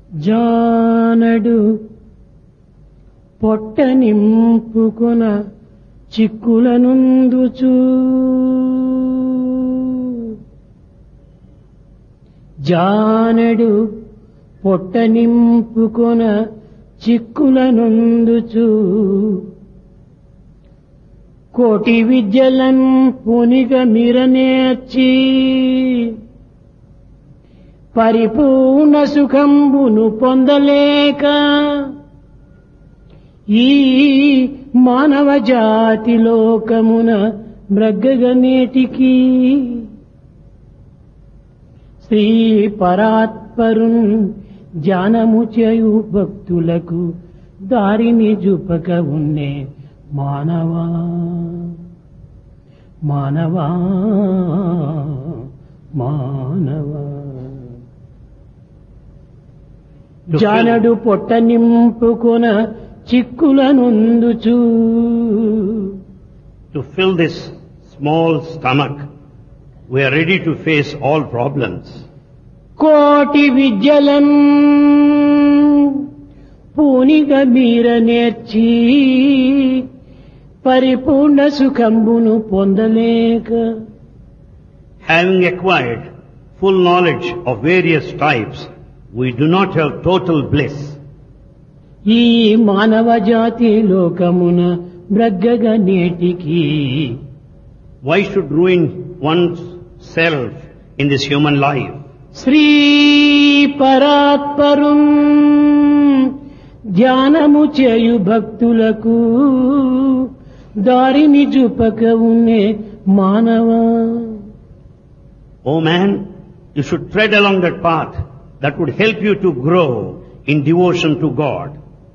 జానడు పొట్ట నింపుకొన చిక్కులనుందుచూ జానడు పొట్ట నింపుకొన చిక్కులనుందుచూ కోటి విద్యలన్ పునిగ మిరనేర్చి పరిపూర్ణ సుఖంబును పొందలేక ఈ మానవ జాతి లోకమున మృగ్గగనేటికి శ్రీ పరాత్పరున్ ధ్యానము చేయు భక్తులకు దారిని చూపక ఉన్నే మానవా మానవా మానవా జానడు పొట్ట నింపుకొన చిక్కులనుందుచూ To fill this small stomach, we are ready to face all problems. కోటి విద్యలన్ పూనిగ మీర నేర్చి పరిపూర్ణ సుఖంబును పొందలేక Having acquired full knowledge of various types, we do not have total bliss. ఈ మానవ జాతి లోకమున బ్రగ్గగ నేటికి Why should ruin one's self in this human life? Shri పరాత్పరు ధ్యానము చేయు భక్తులకు దారిని చూపక ఉన్నే మానవా Oh man, you should tread along that path that would help you to grow in devotion to God.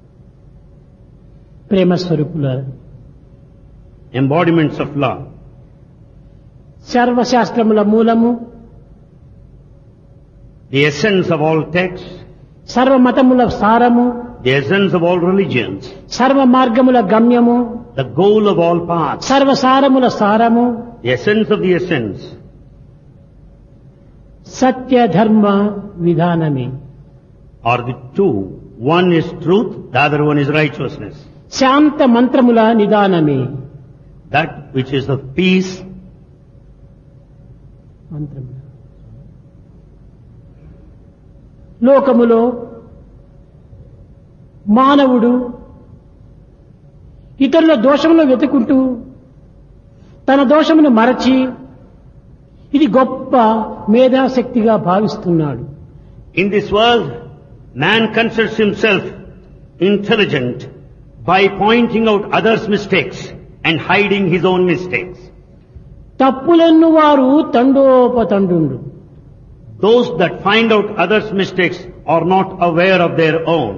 Prema స్వరూపుల Embodiments of love. సర్వశాస్త్రముల మూలము The essence of all texts, సర్వ మతముల సారము the essence of all religions, సర్వ మార్గముల గమ్యము the goal of all paths, సర్వసారముల సారము the essence of the essence సత్య ధర్మ విధానమే are the two. One is truth, the other one is righteousness. Shanta మంత్రముల నిదానమే That which is of peace, మంత్రముల లోకములో మానవుడు ఇతరుల దోషములను వెతుకుంటూ తన దోషమును మరచి ఇది గొప్ప మేధాశక్తిగా భావిస్తున్నాడు in this world, man considers himself intelligent by pointing out others' mistakes and hiding his own mistakes. తప్పులెన్ను వారు తండోపతండు Those that find out others' mistakes are not aware of their own.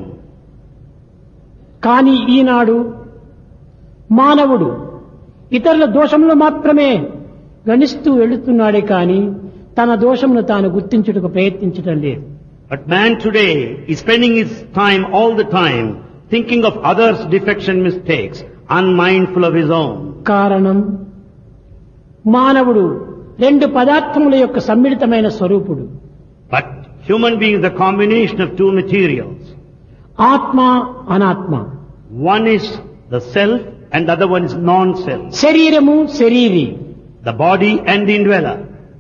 కానీ ఈనాడు మానవుడు ఇతరుల దోషములు మాత్రమే గణిస్తూ వెళుతున్నాడే కానీ తన దోషమును తాను గుర్తించుటకు ప్రయత్నించటం లేదు But man today is spending his time all the time thinking of others' defects and mistakes, unmindful of his own. కారణం మానవుడు రెండు పదార్థముల యొక్క సమ్మిళితమైన స్వరూపుడు But human being is the combination of two materials. ఆత్మ అనాత్మ One is the self and the other one is non-self. శరీరము శరీరి The body and the indweller.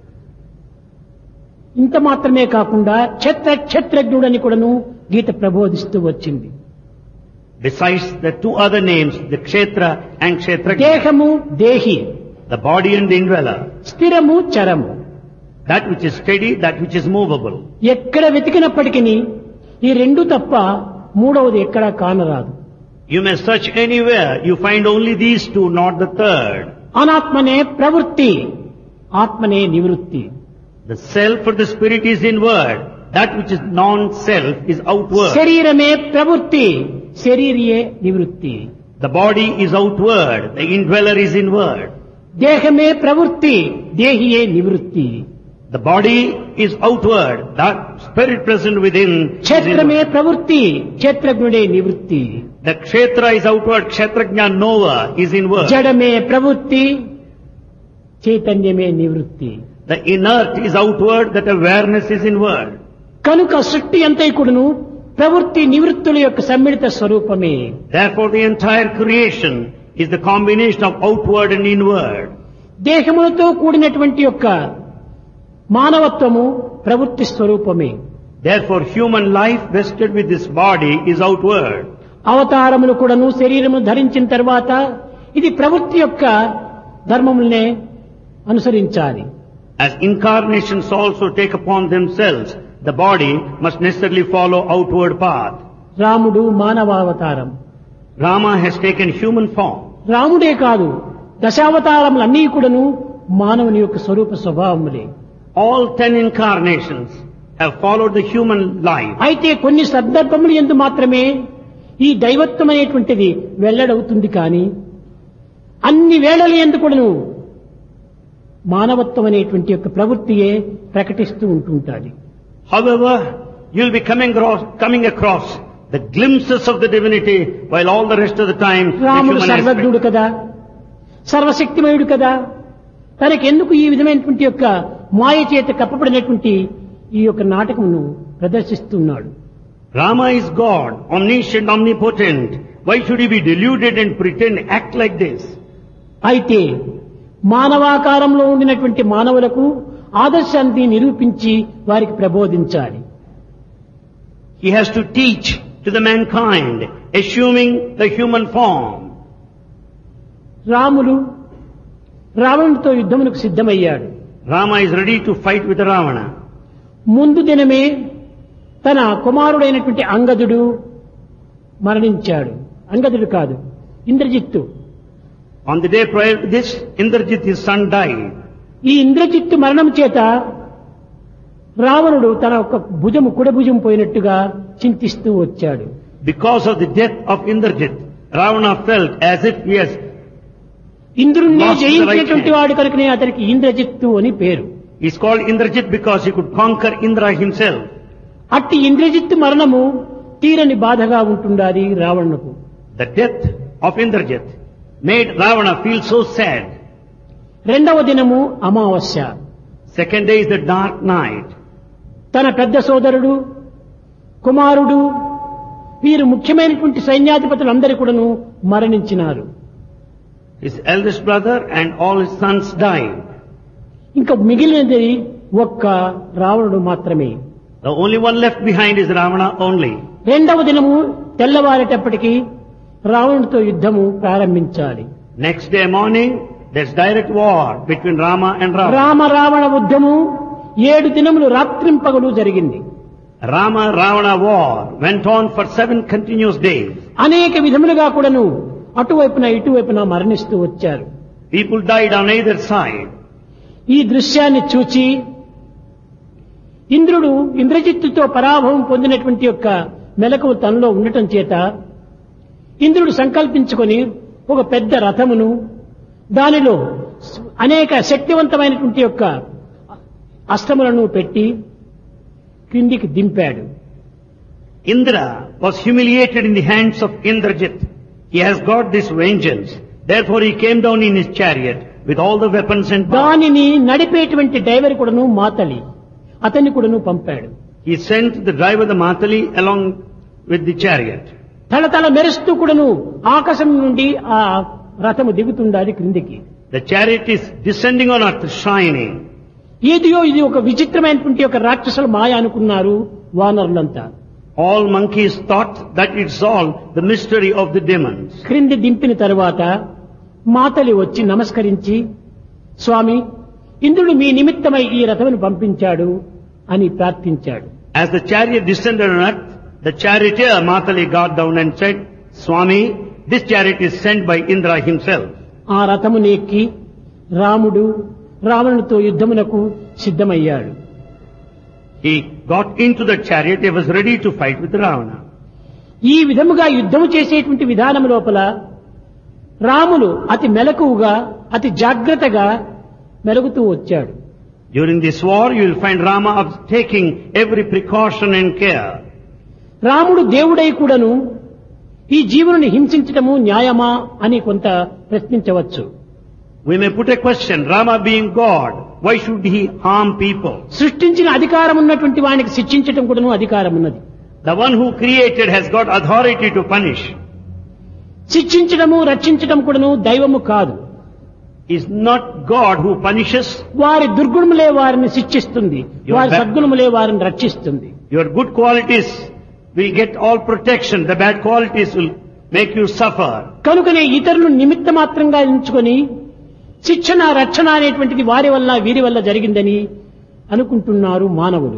ఇంత మాత్రమే కాకుండా క్షత్ర క్షత్రజ్ఞుడని కూడాను గీత ప్రబోధిస్తూ వచ్చింది Besides the two other names, the Kshetra and Kshetrajna, దేహము దేహి the body and the indweller, స్థిరము చరము that which is steady, that which is movable. ఎక్కడ వెతికినప్పటికీ ఈ రెండు తప్ప మూడవది ఎక్కడా కానరాదు You may search anywhere, you find only these two, not the third. అనాత్మనే ప్రవృత్తి ఆత్మనే నివృత్తి The self or the spirit is inward, that which is non-self is outward. శరీరమే ప్రవృత్తి శరీరియే నివృత్తి The body is outward, the indweller is inward. దేహమే ప్రవృత్తి దేహియే నివృత్తి The body is outward, that spirit present within is క్షేత్రమే inward. ప్రవృత్తి క్షేత్రజ్ఞుడే నివృత్తి The kshetra is outward, kshetrajna nova is inward. జడమే ప్రవృత్తి చైతన్యమే నివృత్తి The inert is outward, that awareness is inward. కనుక సృష్టి అంతైకుడును ప్రవృత్తి నివృత్తుల యొక్క సమ్మిళిత స్వరూపమే Therefore the entire creation is the combination of outward and inward. దేహములతో కూడినటువంటి యొక్క మానవత్వము ప్రవృత్తి స్వరూపమే Therefore human life vested with this body is outward. అవతారములు కూడాను శరీరము ధరించిన తర్వాత ఇది ప్రవృత్తి యొక్క ధర్మములనే అనుసరించాలి As incarnations also take upon themselves, the body must necessarily follow outward path. రాముడు మానవావతారం Rama has taken human form. రాముడే కాదు దశావతారములన్నీ కూడాను మానవుని యొక్క స్వరూప స్వభావములే All ten incarnations have followed the human life. అయితే కొన్ని సందర్భములు ఎందు మాత్రమే ఈ దైవత్వం అనేటువంటిది వెల్లడవుతుంది కానీ అన్ని వేళల ఎందు కూడాను మానవత్వం అనేటువంటి యొక్క ప్రవృత్తియే ప్రకటిస్తూ ఉంటుంటాది However, you'll be coming across, coming across the glimpses of the divinity while all the rest of the time the రాముడు human సర్వజ్ఞుడు aspect. కదా సర్వశక్తిమయుడు కదా తనకెందుకు ఈ విధమైనటువంటి యొక్క మాయ చేత కప్పబడినటువంటి ఈ యొక్క నాటకమును ప్రదర్శిస్తున్నాడు Rama is God, omniscient, omnipotent. Why should he be deluded and pretend, act like this? అయితే మానవాకారంలో ఉండినటువంటి మానవులకు ఆదర్శాన్ని నిరూపించి వారికి ప్రబోధించాలి He has to teach to the mankind, assuming the human form. Ramulu రావణుడితో యుద్ధమునకు సిద్ధమయ్యాడు Rama is ready to fight with Ravana. ముందు దినమే తన కుమారుడైనటువంటి అంగదుడు మరణించాడు అంగదుడు కాదు Indrajit On the day prior to this, Indrajit, his son, died. ఈ ఇంద్రజిత్తు మరణం చేత రావణుడు తన ఒక భుజము కుడి భుజం పోయినట్టుగా చింతిస్తూ వచ్చాడు Because of the death of Indrajit, Ravana felt as if he has, ఇంద్రుణ్ణి Lost the right జయించినటువంటి hand. వాడు కనుకనే అతనికి ఇంద్రజిత్తు అని పేరు he's called Indrajit because he could conquer Indra himself. అట్టి ఇంద్రజిత్తు మరణము తీరని బాధగా ఉంటుండాలి రావణుకు The death of Indrajit made Ravana feel so sad. రెండవ దినము అమావాస్య Second day is the dark night. తన పెద్ద సోదరుడు కుమారుడు వీరు ముఖ్యమైనటువంటి సైన్యాధిపతులందరూ కూడాను మరణించినారు His eldest brother and all his sons died. ఇంకా మిగిలినది ఒక్క రావణుడు మాత్రమే The only one left behind is Ravana only. రెండవ దినము తెల్లవారేటప్పటికి రావణుడితో యుద్ధము ప్రారంభించాలి Next day morning, there's direct war between Rama and Ravana. Rama Ravana యుద్ధము ఏడు దినములు రాత్రింపగలు జరిగింది Rama Ravana war went on for seven continuous days. అనేక విధములుగా కూడాను అటువైపున ఇటువైపున మరణిస్తూ వచ్చారు People died on either side. ఈ దృశ్యాన్ని చూచి ఇంద్రుడు ఇంద్రజిత్తుతో పరాభవం పొందినటువంటి యొక్క మెలకువ తనలో ఉండటం చేత ఇంద్రుడు సంకల్పించుకొని ఒక పెద్ద రథమును దానిలో అనేక శక్తివంతమైనటువంటి యొక్క అస్త్రములను పెట్టి క్రిందికి దింపాడు Indra was humiliated in the hands of Indrajit. He has got this vengeance. Therefore he came down in his chariot with all the weapons and power. దానిని నడిపేటువంటి డ్రైవర్ కూడాను మాతలి అతన్ని కూడాను పంపాడు He sent the driver, the Matali, along with the chariot. తలతల మెరుస్తూ కూడాను ఆకాశం నుండి ఆ రథము దిగుతుండాలి క్రిందికి The chariot is descending on earth, shining. ఏదియో ఇది ఒక విచిత్రమైనటువంటి ఒక రాక్షసుల మాయ అనుకున్నారు వానరులంతా All monkeys thought that it's all the mystery of the demons. క్రింది దింపిన తరువాత మాతలి వచ్చి నమస్కరించి స్వామి ఇంద్రుడు మీ నిమిత్తమై ఈ రథమును పంపించాడు అని ప్రార్థించాడు As the chariot descended on earth, the charioteer Matali got down and said, Swami, this chariot is sent by Indra himself. ఆ రథమును ఎక్కి రాముడు రావణుడితో యుద్ధమునకు సిద్ధమయ్యాడు He got into the chariot, he was ready to fight with Ravana. ఈ విధముగా యుద్ధము చేసేటువంటి విధానం లోపల రాములు అతి మెలకువగా అతి జాగ్రత్తగా మెలుగుతూ వచ్చాడు During this war, you will find Rama of- taking every precaution and care. రాముడు దేవుడై కూడాను ఈ జీవుని హింసించటము న్యాయమా అని కొంత ప్రశ్నించవచ్చు We may put a question, Rama being God, why should he harm people? సృష్టించిన అధికారం ఉన్నటువంటి వానికి శిక్షించటం కూడాను అధికారం ఉన్నది The one who created has got authority to punish. శిక్షించడము రక్షించడం కూడాను దైవము కాదు Is not God who punishes. వారి దుర్గుణములే వారిని శిక్షిస్తుంది Your వారి ba- సద్గుణములే వారిని రక్షిస్తుంది Your good qualities will get all protection. The bad qualities will make you suffer. కనుకనే ఇతరులు నిమిత్త మాత్రంగా ఎంచుకొని శిక్షణ రక్షణ అనేటువంటిది వారి వల్ల వీరి వల్ల జరిగిందని అనుకుంటున్నారు మానవులు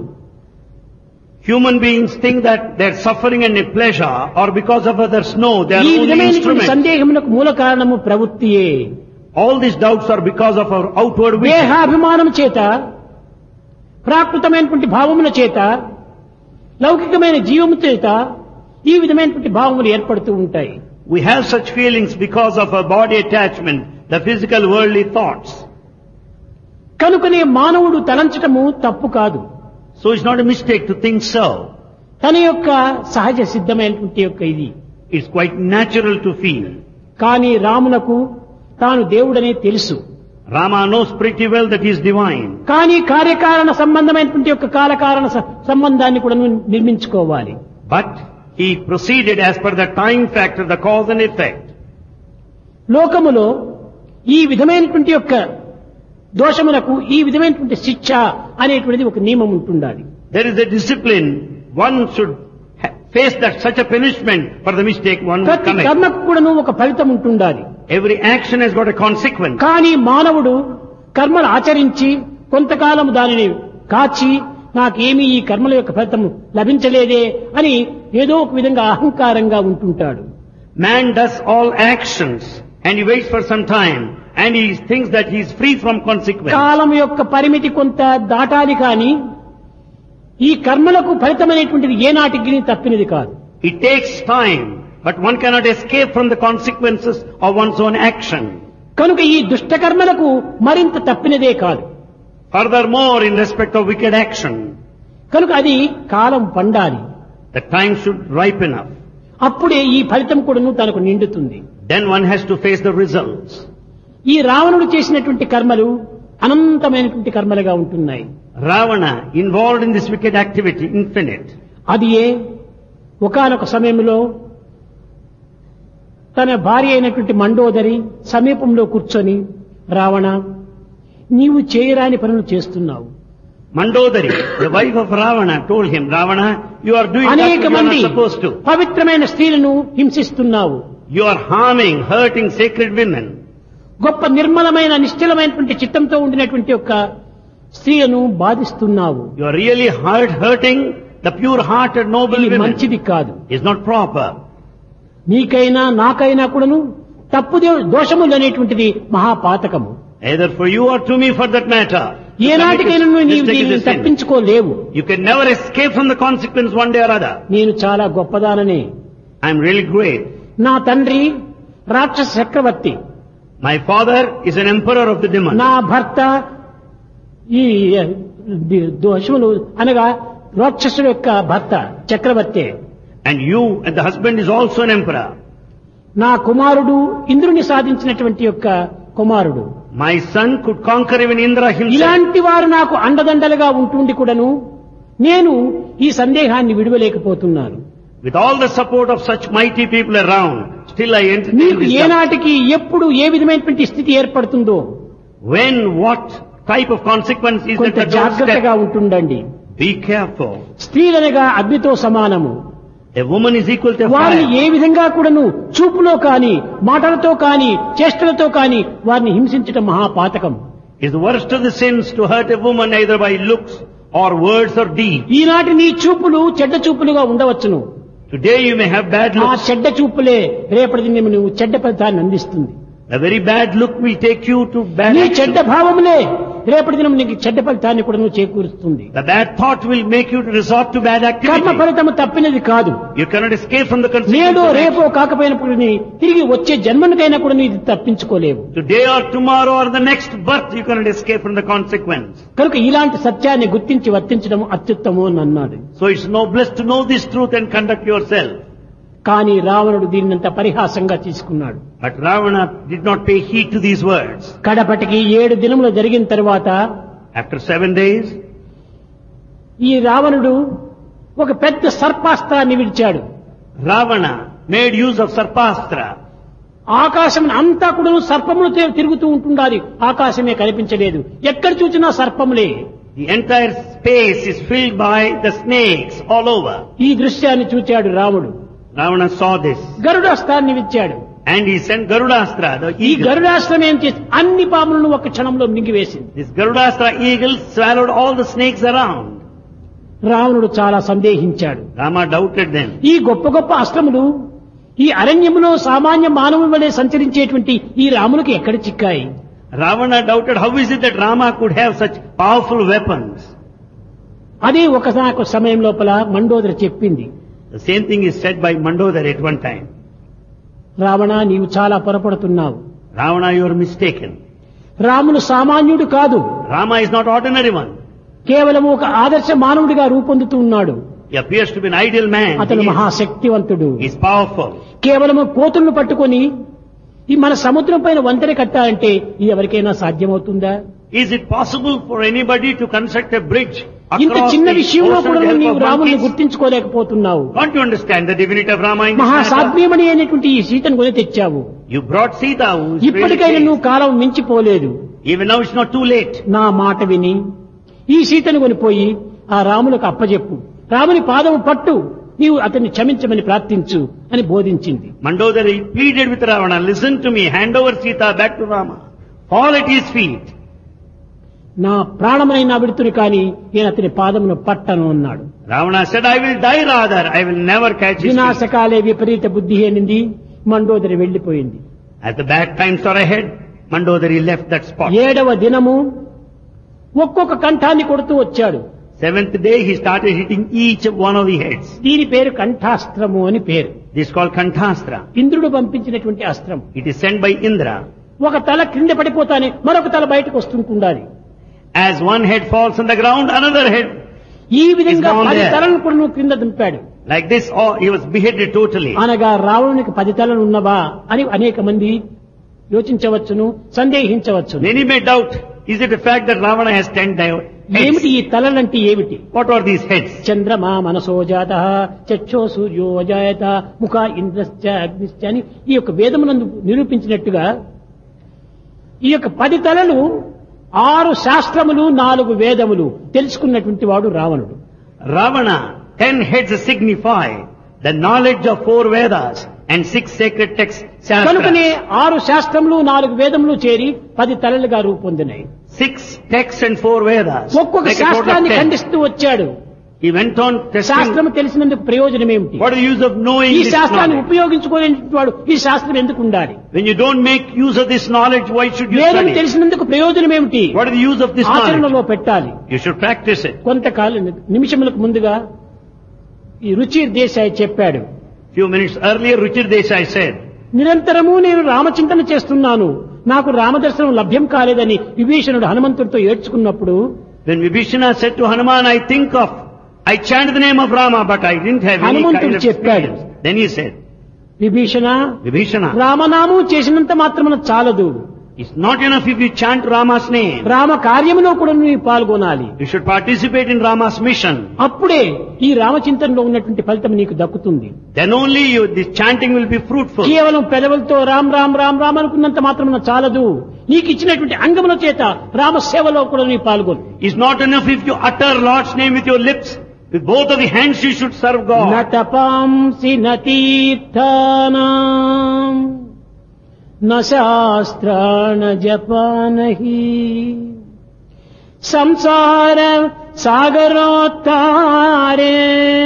Human beings think that their suffering and pleasure or because of others. No, they are ఈ only విధమైనటువంటి instruments. సందేహములకు మూల కారణము ప్రవృత్తియే All these doubts are because of our outward vision. దేహాభిమానం చేత ప్రాకృతమైనటువంటి భావముల చేత లౌకికమైన జీవము చేత ఈ విధమైనటువంటి భావములు ఏర్పడుతూ ఉంటాయి We have such feelings because of our body attachment, the physical worldly thoughts. కనుకనే మానవుడు తలంచటము తప్పు కాదు So it's not a mistake to think so. తన యొక్క సహజ సిద్ధమైనటువంటి యొక్క ఇది It's quite natural to feel. కానీ రామునకు తాను దేవుడనే తెలుసు Rama knows pretty well that he is divine. కానీ కార్యకారణ సంబంధమైనటువంటి యొక్క కాలకారణ స- సంబంధాన్ని కూడా నిర్మించుకోవాలి But he proceeded as per the time factor, the cause and effect. లోకములో ఈ విధమైనటువంటి యొక్క దోషమునకు ఈ విధమైనటువంటి శిక్ష అనేటువంటిది ఒక నియమం ఉంటుండాలి There is a discipline. One should ha- face that such a punishment for the mistake one would ప్రతి commit. కర్మకు కూడాను ఒక ఫలితం ఉంటుండాలి Every action has got a consequence. కానీ మానవుడు కర్మలు ఆచరించి కొంతకాలం దానిని కాచి నాకేమీ ఈ కర్మల యొక్క ఫలితం లభించలేదే అని ఏదో ఒక విధంగా అహంకారంగా ఉంటుంటాడు Man does all actions and he waits for some time and he thinks that he is free from consequence. కాలం యొక్క పరిమితి కొంత దాటాలి కానీ ఈ కర్మలకు ఫలితమైనటువంటిది ఏనాటికి తప్పినది కాదు It takes time, but one cannot escape from the consequences of one's own action. కనుక ఈ దుష్టకర్మలకు మరింత తప్పినదే కాదు Furthermore, in respect of wicked action, కనుక అది కాలం పండాలి the time should ripen up. అప్పుడే ఈ ఫలితం కూడాను తనకు నిండుతుంది Then one has to face the results. ఈ రావణుడు చేసినటువంటి కర్మలు అనంతమైనటువంటి కర్మలుగా ఉంటున్నాయి Ravana, involved in this wicked activity, infinite. అది ఏ ఒకనొక సమయంలో తన భార్య అయినటువంటి మండోదరి సమీపంలో కూర్చొని రావణ నీవు చేయరాని పనులు చేస్తున్నావు Mandodari, the wife of Ravana, told him, Ravana, you are doing that అనేక which you are మంది not supposed to. పవిత్రమైన స్త్రీలను హింసిస్తున్నావు You are harming, hurting sacred women. గొప్ప నిర్మలమైన నిశ్చలమైనటువంటి చిత్తంతో ఉండినటువంటి యొక్క స్త్రీలను బాధిస్తున్నావు You are really hurt, hurting the pure-hearted noble ఇది women. మంచిది కాదు It's not proper. నీకైనా నాకైనా కూడాను తప్పు దో- దోషములు అనేటువంటిది మహాపాతకము Either for you or to me for that matter. To ఏనాటికైనా commit నువ్వు a నీవు mistake is దీనిని a sin. తప్పించుకోలేవు You can never escape from the consequence one day or other. నేను చాలా గొప్పదాననే I'm really great. నా తండ్రి రాక్షస చక్రవర్తి My father is an emperor of the demons. నా భర్త ఈ ది- దోషములు అనగా రాక్షసుడు యొక్క భర్త చక్రవర్తి And you and the husband is also an emperor. నా కుమారుడు ఇంద్రుని సాధించినటువంటి యొక్క కుమారుడు My son could conquer even Indra himself. ఇలాంటి వారు నాకు అండదండలుగా ఉంటుండి కూడాను నేను ఈ సందేహాన్ని విడవలేకపోతున్నాను With all the support of such mighty people around, still I entertain మీకు this doubt. ఏనాటికి ఎప్పుడు ఏ విధమైనటువంటి స్థితి ఏర్పడుతుందో When, what type of consequence is కొంత that the జాగ్రత్తగా doorstep? ఉంటుండండి Be careful. స్త్రీలనగా అగ్నితో సమానము A woman is equal to వారిని fire. ఏ విధంగా కూడాను చూపులో కాని మాటలతో కాని చేష్టలతో కాని వారిని హింసించటం మహాపాతకం Is the worst of the sins to hurt a woman either by looks or words or deeds. ఈనాటి నీ చూపులు చెడ్డ చూపులుగా ఉండవచ్చును Today you may have bad ఆ looks. చెడ్డ చూపులే రేపటి దినం నువ్వు చెడ్డ ఫలితాన్ని అందిస్తుంది A very bad look will take you to bad నీ action. చెడ్డ భావములే రేపటి దినం నీకు చెడ్డ ఫలితాన్ని కూడా నువ్వు చేకూరుస్తుంది The bad thought will make you to resort to bad కర్మ activity. ఫలితము తప్పినది కాదు You cannot escape from the నేడో consequences. of రేపో action. కాకపోయినప్పుడు నీ తిరిగి వచ్చే జన్మనికైనా కూడా నువ్వు ఇది తప్పించుకోలేవు Today or tomorrow or the next birth you cannot escape from the consequence. కనుక ఇలాంటి సత్యాన్ని గుర్తించి వర్తించడం అత్యుత్తమం అని అన్నాడు So it's noblest to know this truth and conduct yourself. కానీ రావణుడు దీన్నంత పరిహాసంగా తీసుకున్నాడు But Ravana did not pay heed to these words. కడపటికి ఏడు దినములు జరిగిన తర్వాత After seven days, ఈ రావణుడు ఒక పెద్ద సర్పాస్త్రాన్ని విడిచాడు Ravana made use of Sarpastra. ఆకాశం అంతా కూడా సర్పములు తి- తిరుగుతూ ఉంటుండాలి ఆకాశమే కనిపించలేదు ఎక్కడ చూసినా సర్పములే The entire space is filled by the snakes all over. ఈ దృశ్యాన్ని చూచాడు రాముడు Ravana saw this. గరుడాస్త్రాన్ని విచ్చాడు And he sent Garudastra, the ఈ eagle. గరుడాస్త్రం ఏం చేసి అన్ని పాములను ఒక క్షణంలో మింగివేసింది This Garudastra eagle swallowed all the snakes around. రావణుడు చాలా సందేహించాడు Rama doubted them. ఈ గొప్ప గొప్ప అస్త్రములు ఈ అరణ్యములో సామాన్య మానవుల వలె సంచరించేటువంటి ఈ రామునికి ఎక్కడ చిక్కాయి Ravana doubted how is it that Rama could have such powerful weapons. అదే ఒకసారి సమయం లోపల మండోదరి చెప్పింది The same thing is said by Mandodar at one time. Ravana నీవు చాలా పొరపడుతున్నావు Ravana, you are mistaken. రాముడు సామాన్యుడు కాదు Rama is not ordinary one. కేవలం ఒక ఆదర్శ మానవుడిగా రూపొందుతూ ఉన్నాడు He appears to be an ideal man. అతను He is, మహాశక్తివంతుడు he is powerful. కేవలము కోతులను పట్టుకొని ఈ మన సముద్రం పైన వంతెన కట్టాలంటే ఇది ఎవరికైనా సాధ్యమవుతుందా Is it possible for anybody to construct a bridge ఇంత across చిన్న the విషయంలో ocean కూడా with the help నీవు of రాముని monkeys? గుర్తించుకోలేకపోతున్నావు Can't you understand the divinity of Rama in this matter? మహాసాధ్యమని అయినటువంటి ఈ సీతను కొని తెచ్చావు You brought Sita, who is really ఇప్పటికైనా great. నువ్వు కాలం మించిపోలేదు Even now it's not too late. నా మాట విని ఈ సీతను కొనిపోయి ఆ రాములకు అప్పజెప్పు రాముని పాదము పట్టు నీవు అతన్ని క్షమించమని ప్రార్థించు అని బోధించింది Mandodari pleaded with Ravana, listen to me, hand over Sita back to Rama. Fall at his feet. నా ప్రాణమైన విడుతుని కాని నేను అతని పాదమును పట్టను అన్నాడు Ravana said, I will die rather, I will never catch his feet. వినాశకాలే విపరీత బుద్ధి అనింది మండోదరి వెళ్లిపోయింది As the bad times are ahead, Mandodari left that spot. ఏడవ దినము ఒక్కొక్క కంఠాన్ని కొడుతూ వచ్చాడు Seventh day, he started hitting each one of the heads. దీని పేరు కంఠాస్త్రము అని పేరు This is called Kanthastra. ఇంద్రుడు పంపించినటువంటి అస్త్రం It is sent by Indra. ఒక తల క్రింద పడిపోతానే మరొక తల బయటకు వస్తుంటుండాలి As one head falls on the ground, another head. ఈ విధంగా It's gone పది there. తలను కూడా నువ్వు క్రింద దింపాడు Like this, oh, he was beheaded totally. అనగా రావణునికి పది తలలు ఉన్నవా అని అనేక మంది యోచించవచ్చును సందేహించవచ్చును Many may doubt, is it a fact that Ravana has ten di- ఏమిటి heads? ఈ తలలంటే ఏమిటి What are these heads? చంద్రమా మనసో జాత చక్షో సూర్యో అజాయత ముఖ ఇంద్రశ్చ అగ్నిశ్చ అని ఈ యొక్క వేదమునందు నిరూపించినట్టుగా ఈ యొక్క పది తలలు ఆరు శాస్త్రములు నాలుగు వేదములు తెలుసుకున్నటువంటి వాడు రావణుడు Ravana, ten heads signify the knowledge of four Vedas and six sacred texts. కనుకనే Shastras. ఆరు శాస్త్రములు నాలుగు వేదములు చేరి పది తలలుగా రూపొందినాయి Six texts and four Vedas. ఒక్కొక్క Make a total of శాస్త్రాన్ని ten. ఖండిస్తూ వచ్చాడు He went on testing. శాస్త్రం తెలిసినందుకు ప్రయోజనం ఏమిటి What is the use of knowing ఈ this శాస్త్రాన్ని knowledge? ఉపయోగించుకోలేని వాడు ఈ శాస్త్రం ఎందుకు ఉండాలి When you don't make use of this knowledge, why should you వేదం study? తెలిసినందుకు ప్రయోజనం ఏమిటి What is the use of this knowledge? ఆచరణలో పెట్టాలి You should practice it. కొంతకాలం నిమిషములకు ముందుగా ఈ రుచి దేశాయ్ చెప్పాడు Few minutes earlier, Ruchir Desai said, నిరంతరము నేను రామచింతన చేస్తున్నాను నాకు రామదర్శనం లభ్యం కాలేదని విభీషణుడు హనుమంతుడితో ఏడ్చుకున్నప్పుడు when Vibhishana said to Hanuman, I think of, I chant the name of Rama, but I didn't have any హనుమంతుడు kind of చెప్పాడు. experience. Then he said, Vibhishana Vibhishana, రామనామం చేసినంత మాత్రమున చాలదు it's not enough if you chant Rama's name. Rama కార్యములో కూడా నువ్వు పాల్గొనాలి You should participate in Rama's mission. అప్పుడే ఈ రామచింతనలో ఉన్నటువంటి ఫలితం నీకు దక్కుతుంది Then only you, this chanting will be fruitful. కేవలం పెదవులతో రామ్ రామ్ రామ్ రామ్ అనుకున్నంత మాత్రమున చాలదు నీకు ఇచ్చినటువంటి అంగముల చేత రామ సేవలో కూడా నీ పాల్గొను It's not enough if you utter Lord's name with your lips. With both of the hands you should serve God. నటపాంసి నతీర్థానాం న శాస్త్రాణ జపానహి సంసార సాగరోత్తారే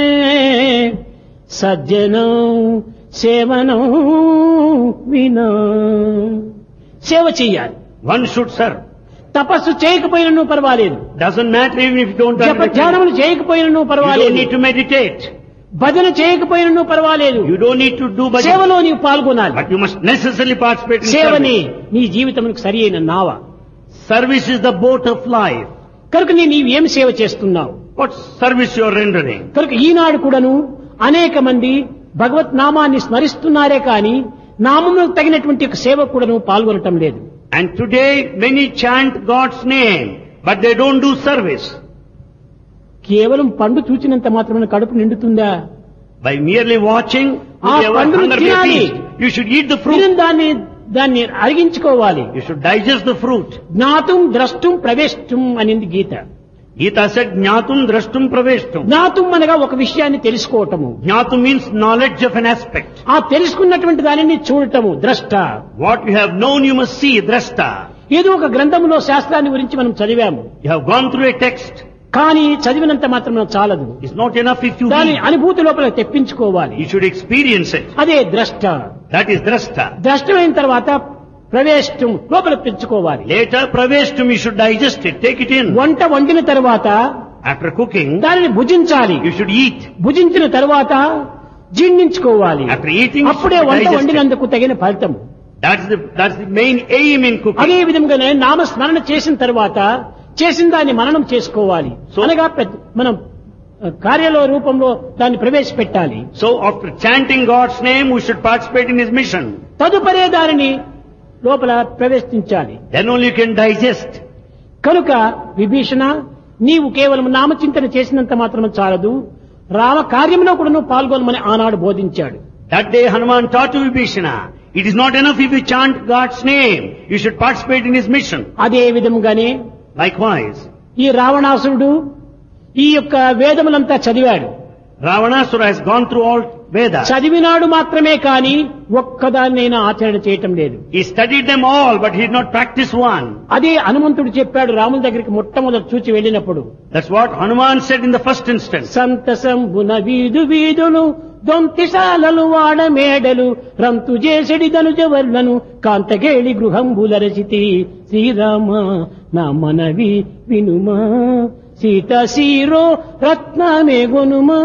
సజ్జనం సేవనం వినా సేవ చెయ్యాలి One should serve. తపస్సు చేయకపోయినను పర్వాలేదు Doesn't matter even if you don't జప understand. ధ్యానములు చేయకపోయినను You don't పర్వాలేదు need to meditate. భజన చేయకపోయినను పర్వాలేదు You don't need to do bhajan. సేవలో నీవు పాల్గొనాలి But you must necessarily participate in సేవని service. నీ జీవితమునకు సరి అయిన నావ Service is the boat of life. కనుక నీ నీవు ఏమి సేవ చేస్తున్నావు What service you are rendering? కనుక ఈనాడు కూడాను అనేక మంది భగవత్ నామాన్ని స్మరిస్తున్నారే కానీ నామములకు తగినటువంటి ఒక సేవ కూడాను పాల్గొనటం లేదు And today many chant God's name, but they don't do service. కేవలం పండు చూచినంత మాత్రమే కడుపు నిండుతుందా By merely watching, ఆ will your పండును hunger be తినాలి. appeased. You should eat the fruit. తినని దాన్ని దాన్ని అరిగించుకోవాలి You should digest the fruit. జ్ఞాతం ద్రష్టం ప్రవేశం అనింది గీత Gita said, Jnatum drashtum praveshtum. జ్ఞాతం అనగా ఒక విషయాన్ని తెలుసుకోవటము Jnatum means knowledge of an aspect. ఆ తెలుసుకున్నటువంటి దానిని చూడటము ద్రష్ట What you have known, you must see, drashta. ఏదో ఒక గ్రంథములో శాస్త్రాన్ని గురించి మనం చదివాము You have gone through a text. కానీ చదివినంత మాత్రం చాలదు It's not enough if you దాని read. అనుభూతి లోపల తెప్పించుకోవాలి You should experience it. అదే ద్రష్ట That is drashta. ద్రష్టమైన తర్వాత ప్రవేశం లోపల పెంచుకోవాలి Later, praveshtum, you should digest it, take it in. వంట వండిన తర్వాత After cooking, దానిని భుజించాలి you should eat. భుజించిన తర్వాత జీర్ణించుకోవాలి After eating, you అప్పుడే should వంట digest it. వండినందుకు తగిన ఫలితం That's the, that's the main aim in cooking. అదే విధంగానే నామస్మరణ చేసిన తర్వాత చేసిన దాన్ని మననం చేసుకోవాలి So- అనగా పెద్ద- మనం ఆ, కార్యాల రూపంలో దాన్ని ప్రవేశపెట్టాలి So after chanting God's name, we should participate in His mission. తదుపరే దానిని లోపల ప్రవేశించాలి Then only you can digest. కనుక విభీషణ నీవు కేవలం నామచింతన చేసినంత మాత్రం చాలదు రామ కార్యంలో కూడా నువ్వు పాల్గొనమని ఆనాడు బోధించాడు That day Hanuman taught to Vibhishana, it is not enough if you chant God's name, you should participate in His mission. అదే విధంగానే Likewise, ఈ రావణాసురుడు ఈ యొక్క వేదములంతా చదివాడు Ravanasura has gone through all Vedas. చదివినాడు మాత్రమే కాని ఒక్కదాన్నైనా ఆచరణ చేయటం లేదు He studied them all, but he did not practice one. అదే హనుమంతుడు చెప్పాడు రాముల దగ్గరికి మొట్టమొదటి చూచి వెళ్ళినప్పుడు That's what Hanuman said in the first instance. సంతసంబున వీధు వీధులు దొంతిశాలలు వాడ మేడలు రంతు చేసెడి ధనుజవర్లను కాంతగేళి గృహంబుల రచితి శ్రీరామ నా మనవి వినుమా సీత సీరో రత్నమే గొనుమా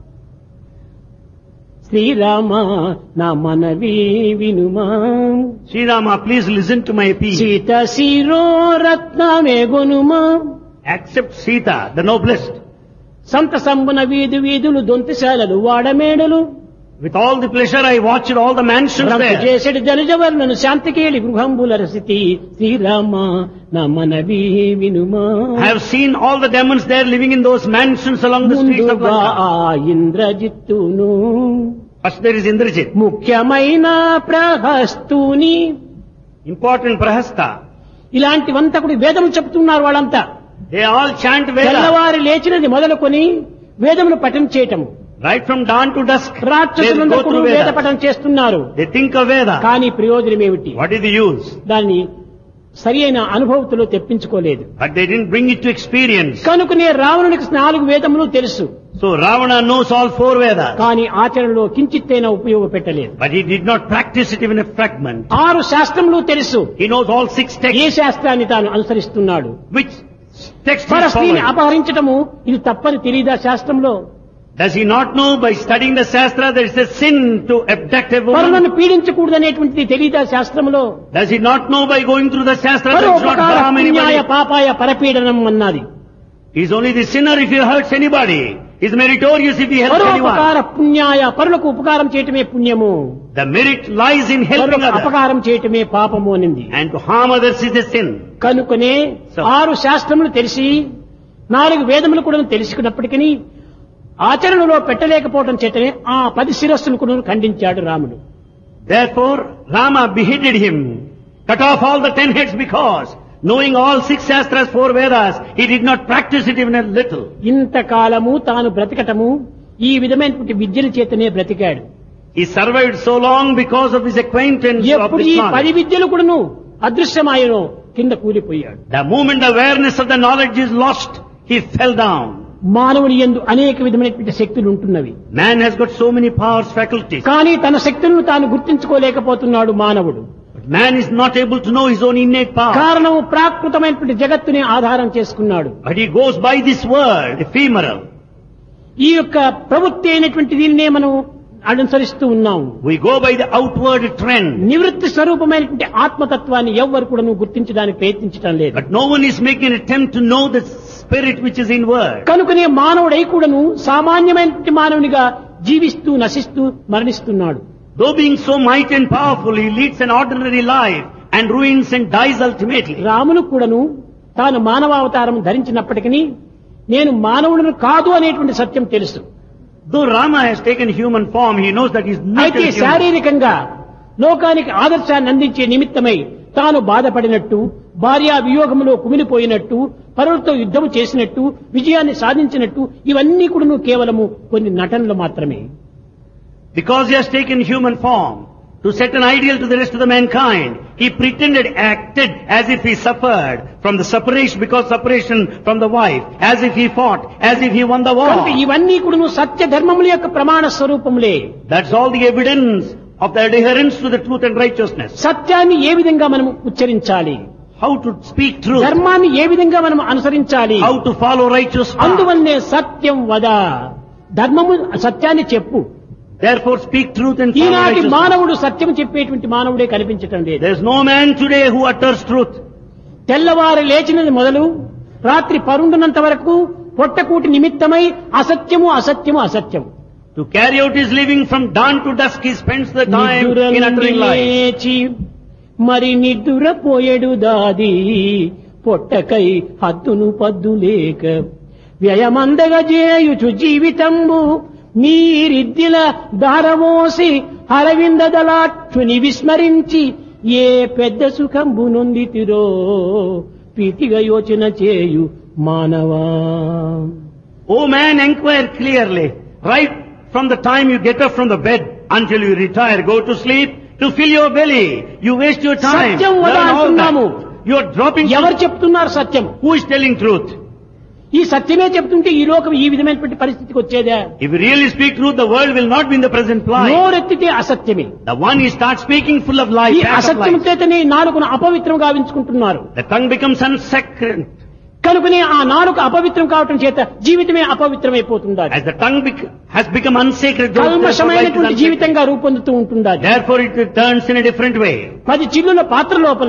శ్రీరామ నా మనవి వినుమా Sri Rama, please listen to my appeal. Sita సీరో రత్నమే గొనుమా Accept Sita, the noblest. సంత సంబున వీధి వీధులు దొంతిశాలలు వాడమేడలు With all the pleasure, I watched all the mansions రంకు there. చేసెడి జనజవర్లను శాంతికేళి గృహంబుల రసితి Srirama నా మనవి వినుమా I have seen all the demons there living in those mansions along the streets of ముందుగా Lanka. ఆ ఇంద్రజిత్తును First there is Indrajit. ముఖ్యమైన ప్రహస్తుని Important Prahasta. ఇలాంటివంతా కూడా వేదములు చెప్తున్నారు వాళ్ళంతా They all chant Veda. తెల్లవారి లేచినది మొదలుకొని వేదములు పఠనం చేయటము Right from dawn to dusk. They రాక్షసులందరూ go కూడా through వేద Veda. పఠనం చేస్తున్నారు They think of Veda. కానీ ప్రయోజనం ఏమిటి What is the use? దాన్ని సరి అయిన అనుభవతులు తెప్పించుకోలేదు But they didn't bring it to experience. కనుకనే రావణునికి నాలుగు వేదములు తెలుసు So Ravana knows all four Vedas. కానీ ఆచరణలో కించిత్తైనా ఉపయోగపెట్టలేదు But he did not practice it even a fragment. ఆరు శాస్త్రములు తెలుసు He knows all six A texts. శాస్త్రాన్ని తాను అనుసరిస్తున్నాడు Which text పర is స్త్రీని following? అపహరించటము ఇది తప్పని తెలియదా శాస్త్రంలో Does he not know by studying the Shastra there is a sin to abduct a woman? పరులను పీడించకూడదనేటువంటిది తెలియదా శాస్త్రంలో Does he not know by going through the Shastra that it's not పరోపకార harm పుణ్యాయ anybody? పాపాయ పరపీడనం అన్నది He's only the sinner if he hurts anybody. He's meritorious if he helps anyone. పరోపకార పుణ్యాయ పరులకు ఉపకారం చేయటమే పుణ్యము The merit lies in helping పరులకు others. అపకారం చేయటమే పాపము అనింది And to harm others is a sin. కనుకనే So- ఆరు శాస్త్రములు తెలిసి నాలుగు వేదములు కూడా తెలుసుకున్నప్పటికీ ఆచరణలో పెట్టలేకపోవడం చేతనే ఆ పది శిరస్సును కూడా ఖండించాడు రాముడు Therefore, Rama beheaded him, cut off all the ten heads because, knowing all six Shastras, four Vedas, he did not practice it even a little. ఇంతకాలము తాను బ్రతకటము ఈ విధమైనటువంటి విద్యల చేతనే బ్రతికాడు He survived so long because of his acquaintance of ఎప్పుడు this ఈ పది knowledge. విద్యలు కూడాను అదృశ్యమాయనో కింద కూలిపోయాడు The moment the awareness of the knowledge is lost, he fell down. మానవుని యందు అనేక విధమైనటువంటి శక్తులు ఉంటున్నవి Man has got so many powers, faculties. కానీ తన శక్తులను తాను గుర్తించుకోలేకపోతున్నాడు మానవుడు But man is not able to know his own innate power. కారణం ప్రాకృతమైనటువంటి జగత్తుని ఆధారం చేసుకున్నాడు But he goes by this world, ephemeral. ఈ యొక్క ప్రవృత్తి అయినటువంటి దీనినే మనం అనుసరిస్తూ ఉన్నాం We go by the outward trend. నివృత్తి స్వరూపమైనటువంటి ఆత్మతత్వాన్ని ఎవ్వరు కూడా గుర్తించడానికి ప్రయత్నించడం లేదు But no one is making an attempt to know the spirit which is inward. కనుకనే మానవుడై కూడాను సామాన్యమైనటువంటి మానవునిగా జీవిస్తూ నశిస్తూ మరణిస్తున్నాడు Though being so mighty and powerful, he leads an ordinary life and ruins and dies ultimately. రామును కూడాను తాను మానవావతారం ధరించినప్పటికీ నేను మానవుడిని కాదు అనేటువంటి సత్యం తెలుసు Though Rama has taken human form, he knows that he is not అయితే a human. శారీరకంగా లోకానికి ఆదర్శాన్ని అందించే నిమిత్తమై తాను బాధపడినట్టు భార్యా వియోగంలో కుమిలిపోయినట్టు పరులతో యుద్ధం చేసినట్టు విజయాన్ని సాధించినట్టు ఇవన్నీ కూడా కేవలము కొన్ని నటనలు మాత్రమే Because he has taken human form to set an ideal to the rest of the mankind, he pretended, acted as if he suffered from the separation, because separation from the wife, as if he fought, as if he won the కనుక war. ఇవన్నీ కూడా సత్య ధర్మముల యొక్క ప్రమాణ స్వరూపములే That's all the evidence of the adherence to the truth and righteousness. సత్యాన్ని ఏ విధంగా మనం ఉచ్చరించాలి How to speak truth, ధర్మాన్ని ఏ విధంగా మనం అనుసరించాలి how to follow righteous path. అందువల్లనే సత్యం వద ధర్మము సత్యాన్ని చెప్పు Therefore speak truth and follow ఈనాటి righteousness. మానవుడు సత్యం చెప్పేటువంటి మానవుడే కనిపించటం లేదు There is no man today who utters truth. తెల్లవారు లేచినది మొదలు రాత్రి పరుండునంత వరకు పొట్టకూటి నిమిత్తమై అసత్యము అసత్యము అసత్యము To carry out his living from dawn to dusk, he spends the time నిద్ర in నుండి uttering lies. లేచి మరి నిద్రపోయేడు దాది పొట్టకై హద్దును పద్దు లేక వ్యయమందగా చేయుచు జీవితంబు మీరిద్దిల దారవోసి హరవిందదలాక్షుని విస్మరించి ఏ పెద్ద సుఖంబు నొందితిరో ప్రీతిగా యోచన చేయు మానవా O man, inquire clearly. Right from the time you get up from the bed until you retire, go to sleep, to fill your belly. You waste your time. సత్యం వద Learn all అంటున్నాము. that. You are dropping ఎవరు truth. చెప్తున్నారు సత్యం Who is telling truth? ఈ సత్యమే చెప్తుంటే ఈ లోకం ఈ విధమైనటువంటి పరిస్థితికి వచ్చేదా If you really speak truth, the world will not be in the present plight. నోరెత్తితే అసత్యమే The one he starts speaking full of lies, ఈ pack of అసత్యం lies. చేతనే నాలుగును అపవిత్రం గావించుకుంటున్నారు The tongue becomes unsacred. కనుకనే ఆ నాలుగు అపవిత్రం కావటం చేత జీవితమే అపవిత్రమైపోతుండాలి As the tongue bec- has become unsacred, therefore life is కల్మషమైనటువంటి unsacred. జీవితంగా రూపొందుతూ ఉంటుండాలి Therefore it turns in a different way. పది చిల్లుల పాత్ర లోపల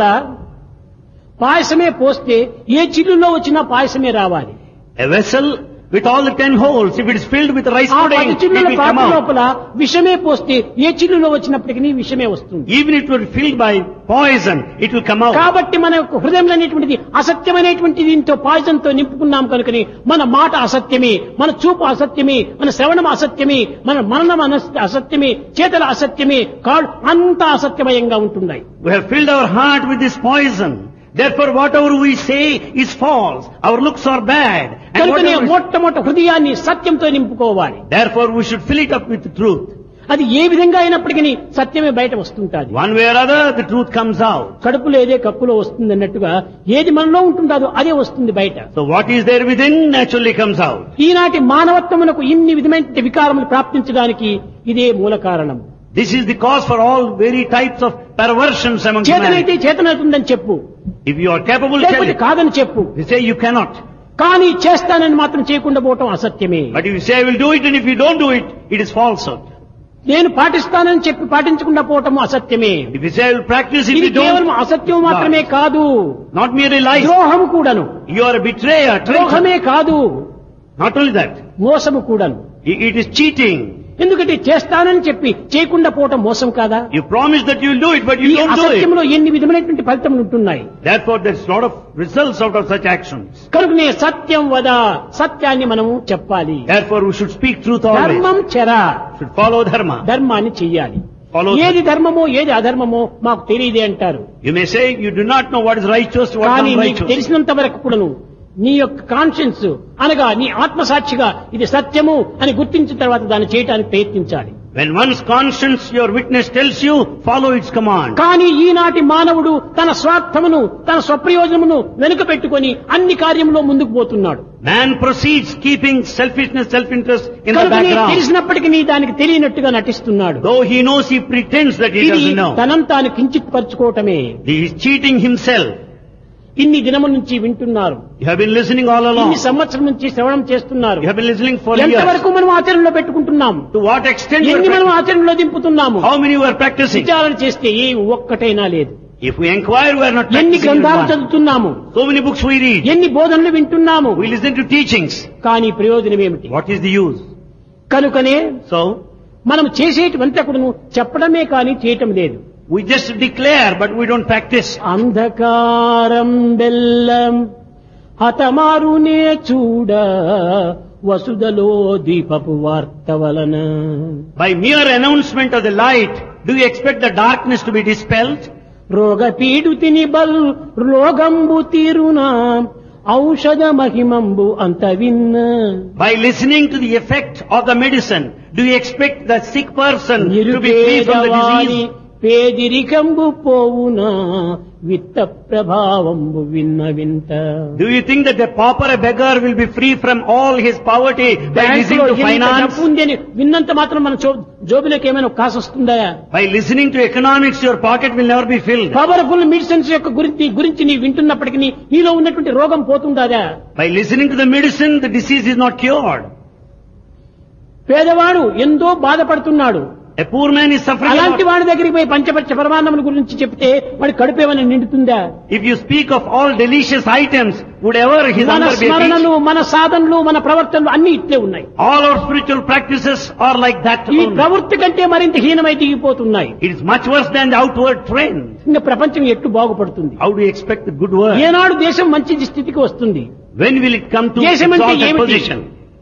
పాయసమే పోస్తే ఏ చిల్లులో వచ్చినా పాయసమే రావాలి A vessel with all the ten holes, if it is filled with rice ఆ pudding, పది it చిల్లుల will come పాత్ర out. లోపల విషమే పోస్తే ఏ చిల్లులో వచ్చినప్పటికీ విషమే వస్తుంది Even if it were filled by poison, it will come out. కాబట్టి మన యొక్క హృదయంలో అనేటువంటిది అసత్యమైనటువంటి దీంతో పాయిజన్ తో నింపుకున్నాం కనుకని మన మాట అసత్యమే మన చూపు అసత్యమే మన శ్రవణం అసత్యమే మన మననం అనస్- అసత్యమే చేతల అసత్యమే కాళ్ళు అంతా అసత్యమయంగా ఉంటున్నాయి We have filled our heart with this poison. Therefore whatever we say is false. Our looks are bad. And కనుకనే whatever, మొట్టమొదటి హృదయాన్ని సత్యంతో నింపుకోవాలి therefore we should fill it up with truth. అది ఏ విధంగా అయినప్పటికీ సత్యమే బయట వస్తుంటాది One way or other, the truth comes out. కడుపులో ఏదే కక్కులో వస్తుంది అన్నట్టుగా ఏది మనలో ఉంటుందో అదే వస్తుంది బయట So what is there within naturally comes out. ఈనాటి మానవత్వమునకు ఇన్ని విధమైన వికారములు ప్రాప్తించడానికి ఇదే మూల కారణం This is the cause for all very types of perversions among చేతనైతే humanity. చేతనవుతుందని చెప్పు If you are capable, tell లేకపోతే it. కాదని చెప్పు You say you cannot. కానీ చేస్తానని మాత్రం చేయకుండా పోవటం అసత్యమే But if you say I will do it and if you don't do it, it is falsehood. నేను పాటిస్తానని చెప్పి పాటించకుండా పోవటం అసత్యమే If you say I will practice, if ఇది you don't, కేవలం అసత్యం it's మాత్రమే lies. కాదు not merely lies. ద్రోహం కూడాను You are a betrayer, traitor. ద్రోహమే కాదు Not only that, మోసము కూడాను i- it is cheating. ఎందుకంటే చేస్తానని చెప్పి చేయకుండా పోవటం మోసం కాదా You promise that you will do it, but ఈ you don't do it. అసత్యంలో ఎన్ని విధమైనటువంటి ఫలితములు ఉంటున్నాయి Therefore, there's a lot of results out of such actions. కనుకనే సత్యం వద సత్యాన్ని మనము చెప్పాలి Therefore, we should speak truth always. ధర్మం చెర Should follow dharma. ధర్మాన్ని చెయ్యాలి Follow ఏది ధర్మమో ఏది అధర్మమో మాకు తెలియదే అంటారు You may say you do not know what is righteous, what కానీ is నీకు unrighteous. తెలిసినంత వరకు కూడాను నీ యొక్క కాన్షియన్స్ అనగా నీ ఆత్మసాక్షిగా ఇది సత్యము అని గుర్తించిన తర్వాత దాన్ని చేయటానికి ప్రయత్నించాలి When one's conscience, your witness tells you, follow its command. కానీ ఈనాటి మానవుడు తన స్వార్థమును తన స్వప్రయోజనమును వెనుక పెట్టుకొని అన్ని కార్యంలో ముందుకు పోతున్నాడు Man proceeds keeping selfishness, self-interest in the కనుకనే background. తెలిసినప్పటికీ నీ దానికి తెలియనట్టుగా నటిస్తున్నాడు Though he knows, he pretends that he ఇది doesn't know. తనంతాను తాను కించిత్ పరుచుకోవటమే He is cheating himself. ఇన్ని దినముల నుంచి వింటున్నారు You have been listening all along. ఇన్ని సంవత్సరం నుంచి శ్రవణం చేస్తున్నారు You have been listening for ఎంతవరకు years. మనం ఆచరణలో పెట్టుకుంటున్నాం To what extent you ఎన్ని are మనం practicing? ఆచరణలో దింపుతున్నాము How many you are practicing? విచారణ చేస్తే ఏ ఒక్కటైనా లేదు If we inquire, we are not ఎన్ని practicing. గ్రంథాలు even one. చదువుతున్నాము So many books we read. ఎన్ని బోధనలు వింటున్నాము We listen to teachings. కానీ ప్రయోజనం ఏమిటి What is the use? కనుకనే So, మనం చేసేటువంటి కూడా చెప్పడమే కానీ చేయటం లేదు we just declare, but we don't practice. అంధకారం బెల్లం హతమారునే చూడ వసుదలో దీపపు వార్త వలన By mere announcement of the light, do you expect the darkness to be dispelled? రోగ పీడుతిని బల్ రోగంబు తీరునా ఔషధ మహిమంబు అంత విన్న By listening to the effect of the medicine, do you expect the sick person to be free from the నిరుపేదవాని disease? పేదిరికంబు పోవునా విత్త ప్రభావంబు విన్న వింత Do you think that the pauper, a beggar, will be free from all his poverty by listening బ్యాంకులో to ఇంత finance? డబ్బు ఉంది అని విన్నంత మాత్రం మన జో- జోబులోకి ఏమైనా కాసు వస్తుందా By listening to economics, your pocket will never be filled. Powerful medicines యొక్క గురించి గురించి నీ వింటున్నప్పటికీ నీలో ఉన్నటువంటి రోగం పోతుందాదా By listening to the medicine, the disease is not cured. పేదవాడు ఎంతో బాధపడుతున్నాడు A poor man is suffering. అలాంటి about- వాడి దగ్గరికి పోయి పంచపక్ష పరమాన్నముల గురించి చెప్తే వాడి కడుపు ఏమైనా నిండుతుందా If you speak of all delicious items, would ever his మన hunger be స్మరణలు appeased? మన సాధనలు మన ప్రవర్తనలు అన్ని ఇట్లే ఉన్నాయి All our spiritual practices are like that ఈ only. ప్రవృత్తి కంటే మరింత హీనమై దిగిపోతున్నాయి It is much worse than the outward trend. ఇంకా ప్రపంచం ఎట్లు బాగుపడుతుంది How do you expect the good word? ఏనాడు దేశం మంచి స్థితికి వస్తుంది When will it come to దేశం అంటే exalted ఏమిటి? position?